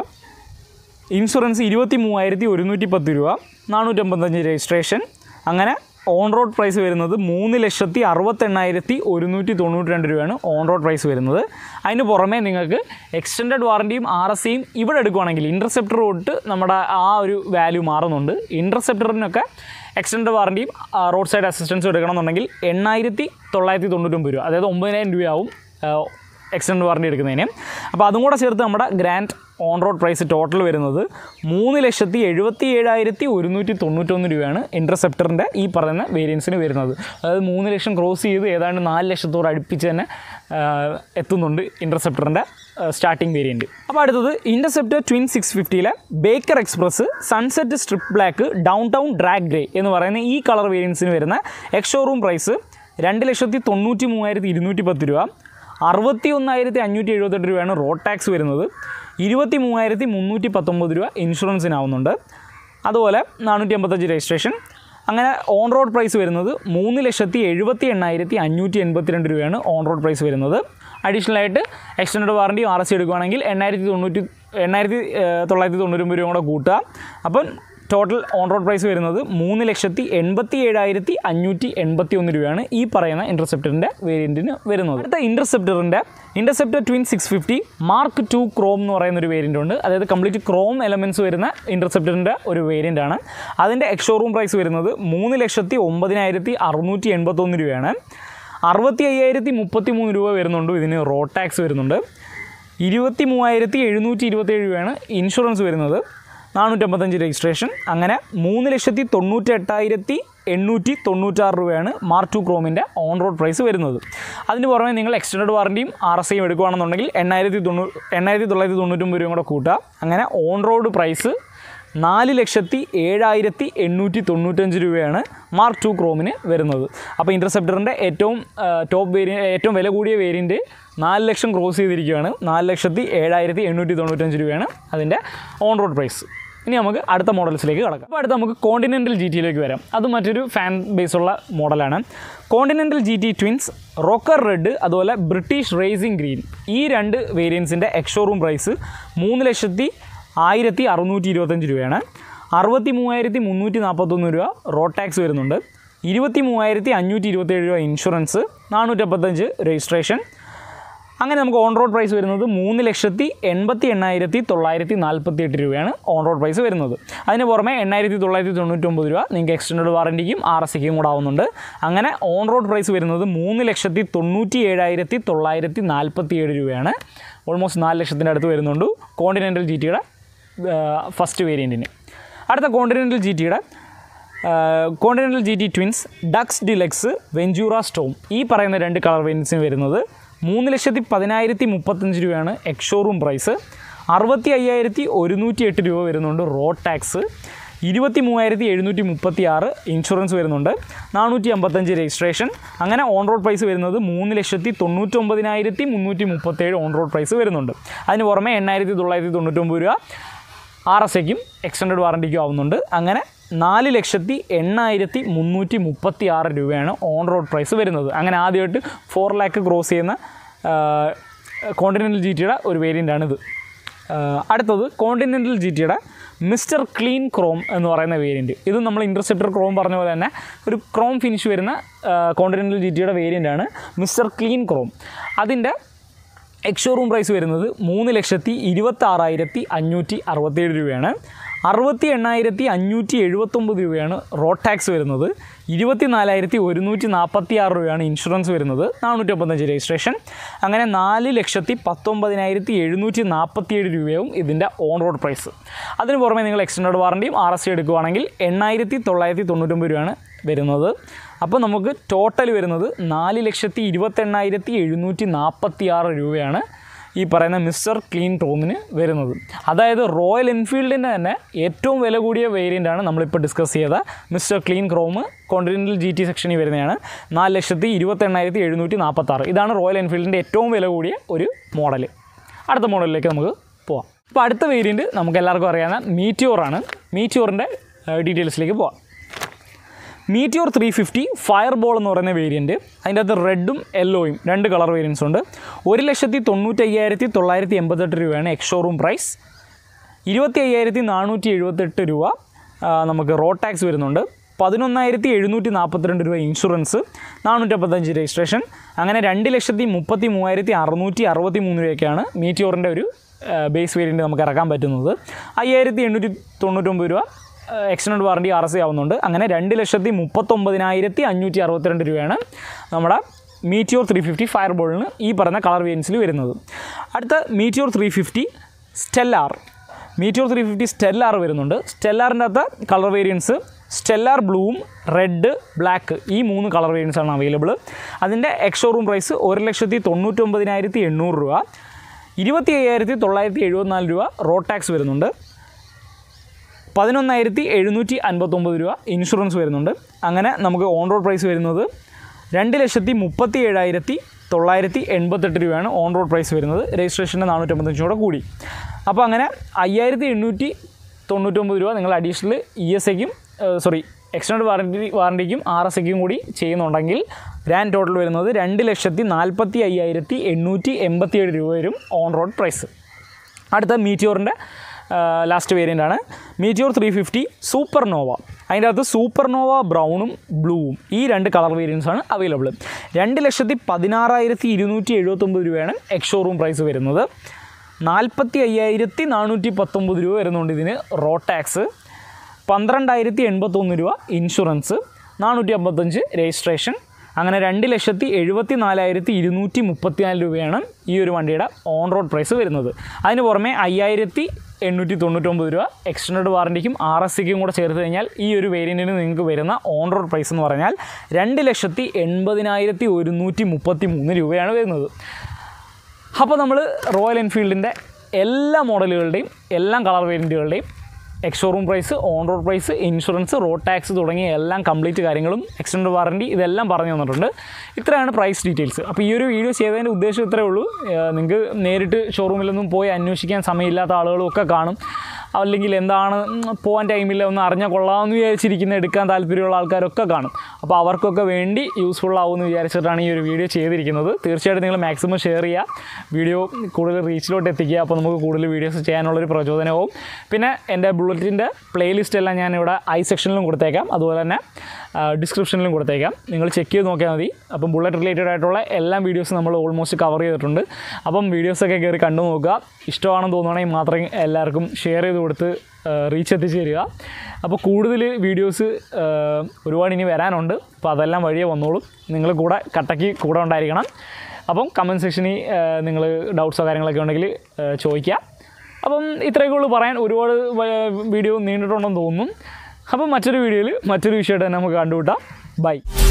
ഇൻഷുറൻസ് ഇരുപത്തി മൂവായിരത്തി ഒരുന്നൂറ്റി പത്ത് രൂപ നാനൂറ്റമ്പത്തഞ്ച് രജിസ്ട്രേഷൻ അങ്ങനെ ഓൺ റോഡ് പ്രൈസ് വരുന്നത് മൂന്ന് ലക്ഷത്തി അറുപത്തെണ്ണായിരത്തി ഒരുന്നൂറ്റി തൊണ്ണൂറ്റി രണ്ട് രൂപയാണ് ഓൺ റോഡ് പ്രൈസ് വരുന്നത് അതിന് പുറമേ നിങ്ങൾക്ക് എക്സ്റ്റൻഡ് വാറണ്ടിയും ആർ എസ് സിയും ഇവിടെ എടുക്കുവാണെങ്കിൽ ഇൻ്റർസെപ്റ്റർ തൊട്ട് നമ്മുടെ ആ ഒരു വാല്യൂ മാറുന്നുണ്ട് ഇൻ്റർസെപ്റ്ററിനൊക്കെ എക്സ്റ്റൻഡ് വാറണ്ടിയും റോഡ് സൈഡ് അസിസ്റ്റൻസും എടുക്കണമെന്നുണ്ടെങ്കിൽ എണ്ണായിരത്തി തൊള്ളായിരത്തി തൊണ്ണൂറ്റൊമ്പത് രൂപ അതായത് ഒമ്പതിനായിരം രൂപയാവും എക്സ്റ്റൻഡ് വാറണ്ടി എടുക്കുന്നതിന് അപ്പോൾ അതും കൂടെ ചേർത്ത് നമ്മുടെ grand on road price total വരുന്നത് മൂന്ന് ലക്ഷത്തി എഴുപത്തി ഏഴായിരത്തി ഒരുന്നൂറ്റി തൊണ്ണൂറ്റൊന്ന് രൂപയാണ് ഇൻ്റർസെപ്റ്ററിൻ്റെ ഈ പറയുന്ന വേരിയൻസിന് വരുന്നത് അതായത് മൂന്ന് ലക്ഷം ക്രോസ് ചെയ്ത് ഏതാണ്ട് നാല് ലക്ഷത്തോട് അടുപ്പിച്ച് തന്നെ ആ, എത്തുന്നുണ്ട് ഇൻ്റർസെപ്റ്ററിൻ്റെ സ്റ്റാർട്ടിംഗ് വേരിയൻറ്റ് അപ്പോൾ അടുത്തത് ഇൻ്റർസെപ്റ്റർ ട്വിൻ സിക്സ് ഫിഫ്റ്റിയിലെ baker express sunset strip black downtown drag grey എന്ന് പറയുന്ന ഈ കളർ വേരിയൻസിന് വരുന്ന എക്സ്ഷോറൂം പ്രൈസ് രണ്ട് ലക്ഷത്തി തൊണ്ണൂറ്റി മൂവായിരത്തി ഇരുന്നൂറ്റി പത്ത് രൂപ അറുപത്തി ഒന്നായിരത്തി അഞ്ഞൂറ്റി എഴുപത്തെട്ട് രൂപയാണ് റോഡ് ടാക്സ് വരുന്നത് ഇരുപത്തി മൂവായിരത്തി മുന്നൂറ്റി പത്തൊമ്പത് രൂപ ഇൻഷുറൻസിനാവുന്നുണ്ട് അതുപോലെ നാനൂറ്റി അമ്പത്തഞ്ച് രജിസ്ട്രേഷൻ അങ്ങനെ ഓൺ റോഡ് പ്രൈസ് വരുന്നത് മൂന്ന് ലക്ഷത്തി എഴുപത്തി എണ്ണായിരത്തി അഞ്ഞൂറ്റി എൺപത്തിരണ്ട് രൂപയാണ് ഓൺ റോഡ് പ്രൈസ് വരുന്നത് അഡീഷണൽ ആയിട്ട് എക്സ്റ്റൻഡ് വാറണ്ടിയും ആർ എസ് സി എടുക്കുകയാണെങ്കിൽ എണ്ണായിരത്തി തൊണ്ണൂറ്റി എണ്ണായിരത്തി ഏഹ്, തൊള്ളായിരത്തി തൊണ്ണൂറ്റൊമ്പത് രൂപ കൂടെ കൂട്ടുക അപ്പം ടോട്ടൽ ഓൺ റോഡ് പ്രൈസ് വരുന്നത് മൂന്ന് ലക്ഷത്തി എൺപത്തി ഏഴായിരത്തി അഞ്ഞൂറ്റി എൺപത്തി ഒന്ന് രൂപയാണ് ഈ പറയുന്ന ഇൻ്റർസെപ്റ്ററിൻ്റെ വേരിയൻറ്റിന് വരുന്നത് അടുത്ത ഇൻ്റർസെപ്റ്ററിൻ്റെ interceptor twin six fifty mark two chrome എന്ന് പറയുന്ന ഒരു വേരിയൻ്റ് ഉണ്ട് അതായത് കംപ്ലീറ്റ് ക്രോം എലമെൻറ്റ്സ് വരുന്ന ഇൻ്റർസെപ്റ്ററിൻ്റെ ഒരു വേരിയൻ്റ് ആണ് അതിൻ്റെ എക്സ്ഷോറൂം പ്രൈസ് വരുന്നത് മൂന്ന് ലക്ഷത്തി ഒമ്പതിനായിരത്തി അറുന്നൂറ്റി എൺപത്തൊന്ന് രൂപയാണ് അറുപത്തി അയ്യായിരത്തി മുപ്പത്തി മൂന്ന് രൂപ വരുന്നുണ്ട് ഇതിന് റോഡ് ടാക്സ് വരുന്നുണ്ട് ഇരുപത്തി മൂവായിരത്തി എഴുന്നൂറ്റി ഇരുപത്തേഴ് രൂപയാണ് ഇൻഷുറൻസ് വരുന്നത് നാനൂറ്റമ്പത്തഞ്ച് രജിസ്ട്രേഷൻ അങ്ങനെ മൂന്ന് ലക്ഷത്തി തൊണ്ണൂറ്റി എട്ടായിരത്തി എണ്ണൂറ്റി തൊണ്ണൂറ്റാറ് രൂപയാണ് മാർക്ക് ടു ക്രോമിൻ്റെ ഓൺ റോഡ് പ്രൈസ് വരുന്നത് അതിന് പുറമെ നിങ്ങൾ എക്സ്റ്റൻഡ് വാറണ്ടിയും ആർ എസ് ഐയും എടുക്കുകയാണെന്നുണ്ടെങ്കിൽ എണ്ണായിരത്തി തൊണ്ണൂ എണ്ണായിരത്തി തൊള്ളായിരത്തി തൊണ്ണൂറ്റൊമ്പത് രൂപയും കൂടെ കൂട്ടുക അങ്ങനെ ഓൺ റോഡ് പ്രൈസ് നാല് ലക്ഷത്തി ഏഴായിരത്തി എണ്ണൂറ്റി തൊണ്ണൂറ്റഞ്ച് രൂപയാണ് മാർക്ക് ടു ക്രോമിന് വരുന്നത് അപ്പോൾ ഇൻ്റർസെപ്റ്ററിൻ്റെ ഏറ്റവും ടോപ്പ് വേരിയ ഏറ്റവും വില കൂടിയ വേരിയൻറ്റ് നാല് ലക്ഷം ക്രോസ് ചെയ്തിരിക്കുകയാണ് നാല് ലക്ഷത്തി ഏഴായിരത്തി എണ്ണൂറ്റി തൊണ്ണൂറ്റഞ്ച് രൂപയാണ് അതിൻ്റെ ഓൺ റോഡ് പ്രൈസ് ഇനി നമുക്ക് അടുത്ത മോഡൽസിലേക്ക് കടക്കാം അപ്പോൾ അടുത്ത നമുക്ക് കോണ്ടിനെൻ്റൽ ജി ടിയിലേക്ക് വരാം അത് മറ്റൊരു ഫാൻ ബേസുള്ള മോഡലാണ് continental G T twins rocker red അതുപോലെ ബ്രിട്ടീഷ് റേസിംഗ് ഗ്രീൻ ഈ രണ്ട് വേരിയൻസിൻ്റെ എക്സ്ഷോറൂം പ്രൈസ് മൂന്ന് ലക്ഷത്തി ആയിരത്തി അറുന്നൂറ്റി ഇരുപത്തഞ്ച് രൂപയാണ് അറുപത്തി മൂവായിരത്തി മുന്നൂറ്റി നാൽപ്പത്തൊന്ന് രൂപ റോഡ് ടാക്സ് വരുന്നുണ്ട് ഇരുപത്തി മൂവായിരത്തി അഞ്ഞൂറ്റി ഇരുപത്തേഴ് രൂപ ഇൻഷുറൻസ് നാനൂറ്റമ്പത്തഞ്ച് രജിസ്ട്രേഷൻ അങ്ങനെ നമുക്ക് ഓൺ റോഡ് പ്രൈസ് വരുന്നത് മൂന്ന് ലക്ഷത്തി എൺപത്തി എണ്ണായിരത്തി തൊള്ളായിരത്തി നാൽപ്പത്തി എട്ട് രൂപയാണ് ഓൺ റോഡ് പ്രൈസ് വരുന്നത് അതിന് പുറമെ എണ്ണായിരത്തി തൊള്ളായിരത്തി തൊണ്ണൂറ്റൊമ്പത് രൂപ നിങ്ങൾക്ക് എക്സ്റ്റൻഡ് വാറണ്ടിക്കും ആർ എസ് സിക്കും കൂടെ ആവുന്നുണ്ട് അങ്ങനെ ഓൺ റോഡ് പ്രൈസ് വരുന്നത് മൂന്ന് ലക്ഷത്തി തൊണ്ണൂറ്റി ഏഴായിരത്തി തൊള്ളായിരത്തി നാൽപ്പത്തി ഏഴ് രൂപയാണ് ഓൾമോസ്റ്റ് നാല് ലക്ഷത്തിൻ്റെ അടുത്ത് വരുന്നുണ്ട് കോണ്ടിനെൻ്റൽ ജി ടിയുടെ ഫസ്റ്റ് വേരിയൻറ്റിന് അടുത്ത കോണ്ടിനെൻ്റൽ ജി ടിയുടെ continental G T twins dux deluxe ventura storm ഈ പറയുന്ന രണ്ട് കളർ വേരിയൻസിന് വരുന്നത് മൂന്ന് ലക്ഷത്തി പതിനായിരത്തി മുപ്പത്തഞ്ച് രൂപയാണ് എക്സ്ഷോറൂം പ്രൈസ് അറുപത്തി അയ്യായിരത്തി ഒരുന്നൂറ്റി എട്ട് രൂപ വരുന്നുണ്ട് റോഡ് ടാക്സ് ഇരുപത്തി മൂവായിരത്തി എഴുന്നൂറ്റി മുപ്പത്തി ആറ് ഇൻഷുറൻസ് വരുന്നുണ്ട് നാനൂറ്റി അമ്പത്തഞ്ച് രജിസ്ട്രേഷൻ അങ്ങനെ ഓൺ റോഡ് പ്രൈസ് വരുന്നത് മൂന്ന് ലക്ഷത്തി തൊണ്ണൂറ്റൊമ്പതിനായിരത്തി മുന്നൂറ്റി മുപ്പത്തേഴ് ഓൺ റോഡ് പ്രൈസ് വരുന്നുണ്ട് അതിന് പുറമെ എണ്ണായിരത്തി തൊള്ളായിരത്തി തൊണ്ണൂറ്റൊമ്പത് രൂപ ആർ എസ് ഐക്കും എക്സ്റ്റൻഡ് വാറണ്ടിക്കും ആവുന്നുണ്ട് അങ്ങനെ നാല് ലക്ഷത്തി എണ്ണായിരത്തി മുന്നൂറ്റി മുപ്പത്തി ആറ് രൂപയാണ് ഓൺ റോഡ് പ്രൈസ് വരുന്നത് അങ്ങനെ ആദ്യമായിട്ട് ഫോർ ലാക്ക് ക്രോസ് ചെയ്യുന്ന കോണ്ടിനെൻ്റൽ ജി ടിയുടെ ഒരു വേരിയൻ്റാണിത് അടുത്തത് കോണ്ടിനെൻ്റൽ ജി ടിയുടെ മിസ്റ്റർ ക്ലീൻ ക്രോം എന്ന് പറയുന്ന വേരിയൻറ്റ് ഇത് നമ്മൾ ഇൻ്റർസെപ്റ്റർ ക്രോം പറഞ്ഞ പോലെ തന്നെ ഒരു ക്രോം ഫിനിഷ് വരുന്ന കോണ്ടിനെൻ്റൽ ജി ടിയുടെ വേരിയൻ്റാണ് മിസ്റ്റർ ക്ലീൻ ക്രോം അതിൻ്റെ എക്സ്ഷോറൂം പ്രൈസ് വരുന്നത് മൂന്ന് ലക്ഷത്തി ഇരുപത്തി ആറായിരത്തി അഞ്ഞൂറ്റി അറുപത്തേഴ് രൂപയാണ് അറുപത്തി എണ്ണായിരത്തി അഞ്ഞൂറ്റി എഴുപത്തൊമ്പത് രൂപയാണ് റോഡ് ടാക്സ് വരുന്നത് ഇരുപത്തി നാലായിരത്തി ഒരുന്നൂറ്റി നാൽപ്പത്തി ആറ് രൂപയാണ് ഇൻഷുറൻസ് വരുന്നത് നാനൂറ്റമ്പത്തഞ്ച് രജിസ്ട്രേഷൻ അങ്ങനെ നാല് ലക്ഷത്തി പത്തൊമ്പതിനായിരത്തി എഴുന്നൂറ്റി നാൽപ്പത്തിയേഴ് രൂപയാവും ഇതിൻ്റെ ഓൺ റോഡ് പ്രൈസ് അതിന് പുറമെ നിങ്ങൾ എക്സ്റ്റൻഡ് വാറണ്ടിയും ആർ എസ് സി എടുക്കുകയാണെങ്കിൽ എണ്ണായിരത്തി തൊള്ളായിരത്തി തൊണ്ണൂറ്റൊമ്പത് രൂപയാണ് വരുന്നത് അപ്പോൾ നമുക്ക് ടോട്ടൽ വരുന്നത് നാല് ലക്ഷത്തി ഇരുപത്തെണ്ണായിരത്തി എഴുന്നൂറ്റി നാൽപ്പത്തി ആറ് രൂപയാണ് ഈ പറയുന്ന മിസ്റ്റർ ക്ലീൻ ടോമിന് വരുന്നത് അതായത് റോയൽ എൻഫീൽഡിൻ്റെ തന്നെ ഏറ്റവും വില കൂടിയ വേരിയൻ്റാണ് നമ്മളിപ്പോൾ ഡിസ്കസ് ചെയ്ത mister clean chrome continental G T സെക്ഷനിൽ വരുന്നതാണ് നാല് ലക്ഷത്തി ഇരുപത്തെണ്ണായിരത്തി എഴുന്നൂറ്റി നാൽപ്പത്താറ് ഇതാണ് റോയൽ എൻഫീൽഡിൻ്റെ ഏറ്റവും വില കൂടിയ ഒരു മോഡൽ അടുത്ത മോഡലിലേക്ക് നമുക്ക് പോവാം അപ്പോൾ അടുത്ത വേരിയൻറ്റ് നമുക്ക് എല്ലാവർക്കും അറിയാവുന്ന മീറ്റിയോറാണ് മീറ്റിയോറിൻ്റെ ഡീറ്റെയിൽസിലേക്ക് പോവാം meteor three fifty fireball എന്ന് പറയുന്ന വേരിയൻറ്റ് അതിൻ്റെ അകത്ത് റെഡും യെല്ലോയും രണ്ട് കളർ വേരിയൻസ് ഉണ്ട് ഒരു ലക്ഷത്തി തൊണ്ണൂറ്റയ്യായിരത്തി തൊള്ളായിരത്തി എൺപത്തെട്ട് രൂപയാണ് എക്സ് ഷോറൂം പ്രൈസ് ഇരുപത്തി അയ്യായിരത്തി നാനൂറ്റി എഴുപത്തെട്ട് രൂപ ആ, നമുക്ക് റോഡ് ടാക്സ് വരുന്നുണ്ട് പതിനൊന്നായിരത്തി എഴുന്നൂറ്റി നാൽപ്പത്തിരണ്ട് രൂപ ഇൻഷുറൻസ് നാനൂറ്റമ്പത്തഞ്ച് രജിസ്ട്രേഷൻ അങ്ങനെ രണ്ട് ലക്ഷത്തി മുപ്പത്തി മൂവായിരത്തി അറുന്നൂറ്റി അറുപത്തി മൂന്ന് രൂപയ്ക്കാണ് മീറ്റിയോറിൻ്റെ ഒരു ബേസ് വേരിയൻറ്റ് നമുക്ക് ഇറക്കാൻ പറ്റുന്നത് അയ്യായിരത്തി എണ്ണൂറ്റി തൊണ്ണൂറ്റൊമ്പത് രൂപ എക്സ്റ്റൻഡ് വാറണ്ടി ആർ എസ് ആവുന്നുണ്ട് അങ്ങനെ രണ്ട് ലക്ഷത്തി മുപ്പത്തൊമ്പതിനായിരത്തി അഞ്ഞൂറ്റി അറുപത്തിരണ്ട് രൂപയാണ് നമ്മുടെ മീറ്റിയോർ ത്രീ ഫിഫ്റ്റി ഫയർ ബോളിന് ഈ പറഞ്ഞ കളർ വേരിയൻസിൽ വരുന്നത് അടുത്ത meteor three fifty stellar meteor three fifty stellar വരുന്നുണ്ട് സ്റ്റെല്ലാറിൻ്റെ അകത്ത് കളർ വേരിയൻസ് സ്റ്റെല്ലാർ ബ്ലൂവും റെഡ് ബ്ലാക്ക് ഈ മൂന്ന് കളർ വേരിയൻസ് ആണ് അവൈലബിൾ അതിൻ്റെ എക്സോറൂം പ്രൈസ് ഒരു ലക്ഷത്തി തൊണ്ണൂറ്റൊമ്പതിനായിരത്തി എണ്ണൂറ് രൂപ ഇരുപത്തി അയ്യായിരത്തി തൊള്ളായിരത്തി എഴുപത്തിനാല് രൂപ റോഡ് ടാക്സ് വരുന്നുണ്ട് പതിനൊന്നായിരത്തി എഴുന്നൂറ്റി അൻപത്തൊമ്പത് രൂപ ഇൻഷുറൻസ് വരുന്നുണ്ട് അങ്ങനെ നമുക്ക് ഓൺ റോഡ് പ്രൈസ് വരുന്നത് രണ്ട് ലക്ഷത്തി മുപ്പത്തി ഏഴായിരത്തി തൊള്ളായിരത്തി എൺപത്തെട്ട് രൂപയാണ് ഓൺ റോഡ് പ്രൈസ് വരുന്നത് രജിസ്ട്രേഷൻ്റെ നാനൂറ്റമ്പത്തഞ്ചും കൂടെ കൂടി അപ്പോൾ അങ്ങനെ അയ്യായിരത്തി എണ്ണൂറ്റി തൊണ്ണൂറ്റൊമ്പത് രൂപ നിങ്ങൾ അഡീഷണൽ ഇ എസ് ഐക്കും സോറി എക്സ്റ്റൻഡ് വാറണ്ടി വാറണ്ടിക്കും ആർ എസ് ഐക്കും കൂടി ചെയ്യുന്നുണ്ടെങ്കിൽ ഗ്രാൻഡ് ടോട്ടൽ വരുന്നത് രണ്ട് ലക്ഷത്തി നാൽപ്പത്തി അയ്യായിരത്തി എണ്ണൂറ്റി എൺപത്തിയേഴ് രൂപ വരും ഓൺ റോഡ് പ്രൈസ് അടുത്ത മീറ്റിയോറിൻ്റെ ലാസ്റ്റ് വേരിയൻ്റ് ആണ് meteor three fifty supernova അതിൻ്റെ അകത്ത് സൂപ്പർ നോവ ബ്രൗണും ബ്ലൂവും ഈ രണ്ട് കളർ വേരിയൻസ് ആണ് അവൈലബിൾ രണ്ട് ലക്ഷത്തി പതിനാറായിരത്തി ഇരുന്നൂറ്റി എഴുപത്തൊമ്പത് രൂപയാണ് എക്സോറൂം പ്രൈസ് വരുന്നത് നാൽപ്പത്തി അയ്യായിരത്തി നാനൂറ്റി പത്തൊമ്പത് രൂപ വരുന്നുണ്ട് ഇതിന് റോഡ് ടാക്സ് പന്ത്രണ്ടായിരത്തി എൺപത്തൊന്ന് രൂപ ഇൻഷുറൻസ് നാനൂറ്റി അമ്പത്തഞ്ച് രജിസ്ട്രേഷൻ അങ്ങനെ രണ്ട് ലക്ഷത്തി എഴുപത്തി നാലായിരത്തി ഇരുന്നൂറ്റി മുപ്പത്തിനാല് രൂപയാണ് ഈ ഒരു വണ്ടിയുടെ ഓൺ റോഡ് പ്രൈസ് വരുന്നത് അതിന് പുറമെ അയ്യായിരത്തി എണ്ണൂറ്റി തൊണ്ണൂറ്റൊമ്പത് രൂപ എക്സ്റ്റൻഡ് വാറണ്ടിക്കും ആർ എസ് സിക്കും കൂടെ ചേർത്ത് കഴിഞ്ഞാൽ ഈ ഒരു വേരിയൻറ്റിന് നിങ്ങൾക്ക് വരുന്ന ഓൺ റോഡ് പ്രൈസ് എന്ന് പറഞ്ഞാൽ രണ്ട് ലക്ഷത്തി എൺപതിനായിരത്തി ഒരുന്നൂറ്റി മുപ്പത്തി മൂന്ന് രൂപയാണ് വരുന്നത് അപ്പോൾ നമ്മൾ റോയൽ എൻഫീൽഡിൻ്റെ എല്ലാ മോഡലുകളുടെയും എല്ലാ കളർ വേരിയൻറ്റുകളുടെയും ex showroom price on road price insurance road tax തുടങ്ങിയ എല്ലാം കംപ്ലീറ്റ് കാര്യങ്ങളും എക്സ്റ്റൻഡ് വാറണ്ടി ഇതെല്ലാം പറഞ്ഞു തന്നിട്ടുണ്ട് ഇത്രയാണ് പ്രൈസ് ഡീറ്റെയിൽസ് അപ്പോൾ ഈ ഒരു വീഡിയോ ചെയ്തതിൻ്റെ ഉദ്ദേശം ഇത്രയേ ഉള്ളൂ നിങ്ങൾക്ക് നേരിട്ട് ഷോറൂമിലൊന്നും പോയി അന്വേഷിക്കാൻ സമയമില്ലാത്ത ആളുകളും ഒക്കെ കാണും അല്ലെങ്കിൽ എന്താണ് ഉം, പോകാൻ ടൈമില്ല ഒന്ന് അറിഞ്ഞാൽ കൊള്ളാമെന്ന് വിചാരിച്ചിരിക്കുന്ന എടുക്കാൻ താല്പര്യമുള്ള ആൾക്കാരൊക്കെ കാണും അപ്പോൾ അവർക്കൊക്കെ വേണ്ടി യൂസ്ഫുൾ ആവുമെന്ന് വിചാരിച്ചിട്ടാണ് ഈ ഒരു വീഡിയോ ചെയ്തിരിക്കുന്നത് തീർച്ചയായിട്ടും നിങ്ങൾ മാക്സിമം ഷെയർ ചെയ്യുക വീഡിയോ കൂടുതൽ റീച്ചിലോട്ട് എത്തിക്കുക അപ്പോൾ നമുക്ക് കൂടുതൽ വീഡിയോസ് ചെയ്യാനുള്ളൊരു പ്രചോദനവും പിന്നെ എൻ്റെ ബുള്ളറ്റിൻ്റെ പ്ലേലിസ്റ്റ് എല്ലാം ഞാനിവിടെ ഐ സെക്ഷനിലും കൊടുത്തേക്കാം അതുപോലെ തന്നെ ഡിസ്ക്രിപ്ഷനിലും കൊടുത്തേക്കാം നിങ്ങൾ ചെക്ക് ചെയ്ത് നോക്കിയാൽ മതി അപ്പം ബുള്ളറ്റ് റിലേറ്റഡ് ആയിട്ടുള്ള എല്ലാ വീഡിയോസും നമ്മൾ ഓൾമോസ്റ്റ് കവർ ചെയ്തിട്ടുണ്ട് അപ്പം വീഡിയോസൊക്കെ കയറി കണ്ടു നോക്കുക ഇഷ്ടമാണെന്ന് തോന്നുകയാണെങ്കിൽ മാത്രം എല്ലാവർക്കും ഷെയർ ചെയ്ത് കൊടുത്ത് റീച്ച് എത്തിച്ച് തരിക അപ്പോൾ കൂടുതൽ വീഡിയോസ് ഒരുപാട് ഇനി വരാനുണ്ട് അപ്പോൾ അതെല്ലാം വഴിയേ വന്നോളും നിങ്ങൾ കൂടെ കട്ടയ്ക്ക് കൂടെ ഉണ്ടായിരിക്കണം അപ്പം കമൻറ്റ് സെക്ഷനിൽ നിങ്ങൾ ഡൗട്ട്സോ കാര്യങ്ങളൊക്കെ ഉണ്ടെങ്കിൽ ഏഹ്, ചോദിക്കുക അപ്പം ഇത്രയൊക്കെ ഉള്ളൂ പറയാൻ ഒരുപാട് വ- വീഡിയോ നീണ്ടിട്ടുണ്ടെന്ന് തോന്നുന്നു അപ്പം മറ്റൊരു വീഡിയോയിൽ മറ്റൊരു വിഷയമായിട്ട് തന്നെ നമുക്ക് കണ്ടുമുട്ടാം ബൈ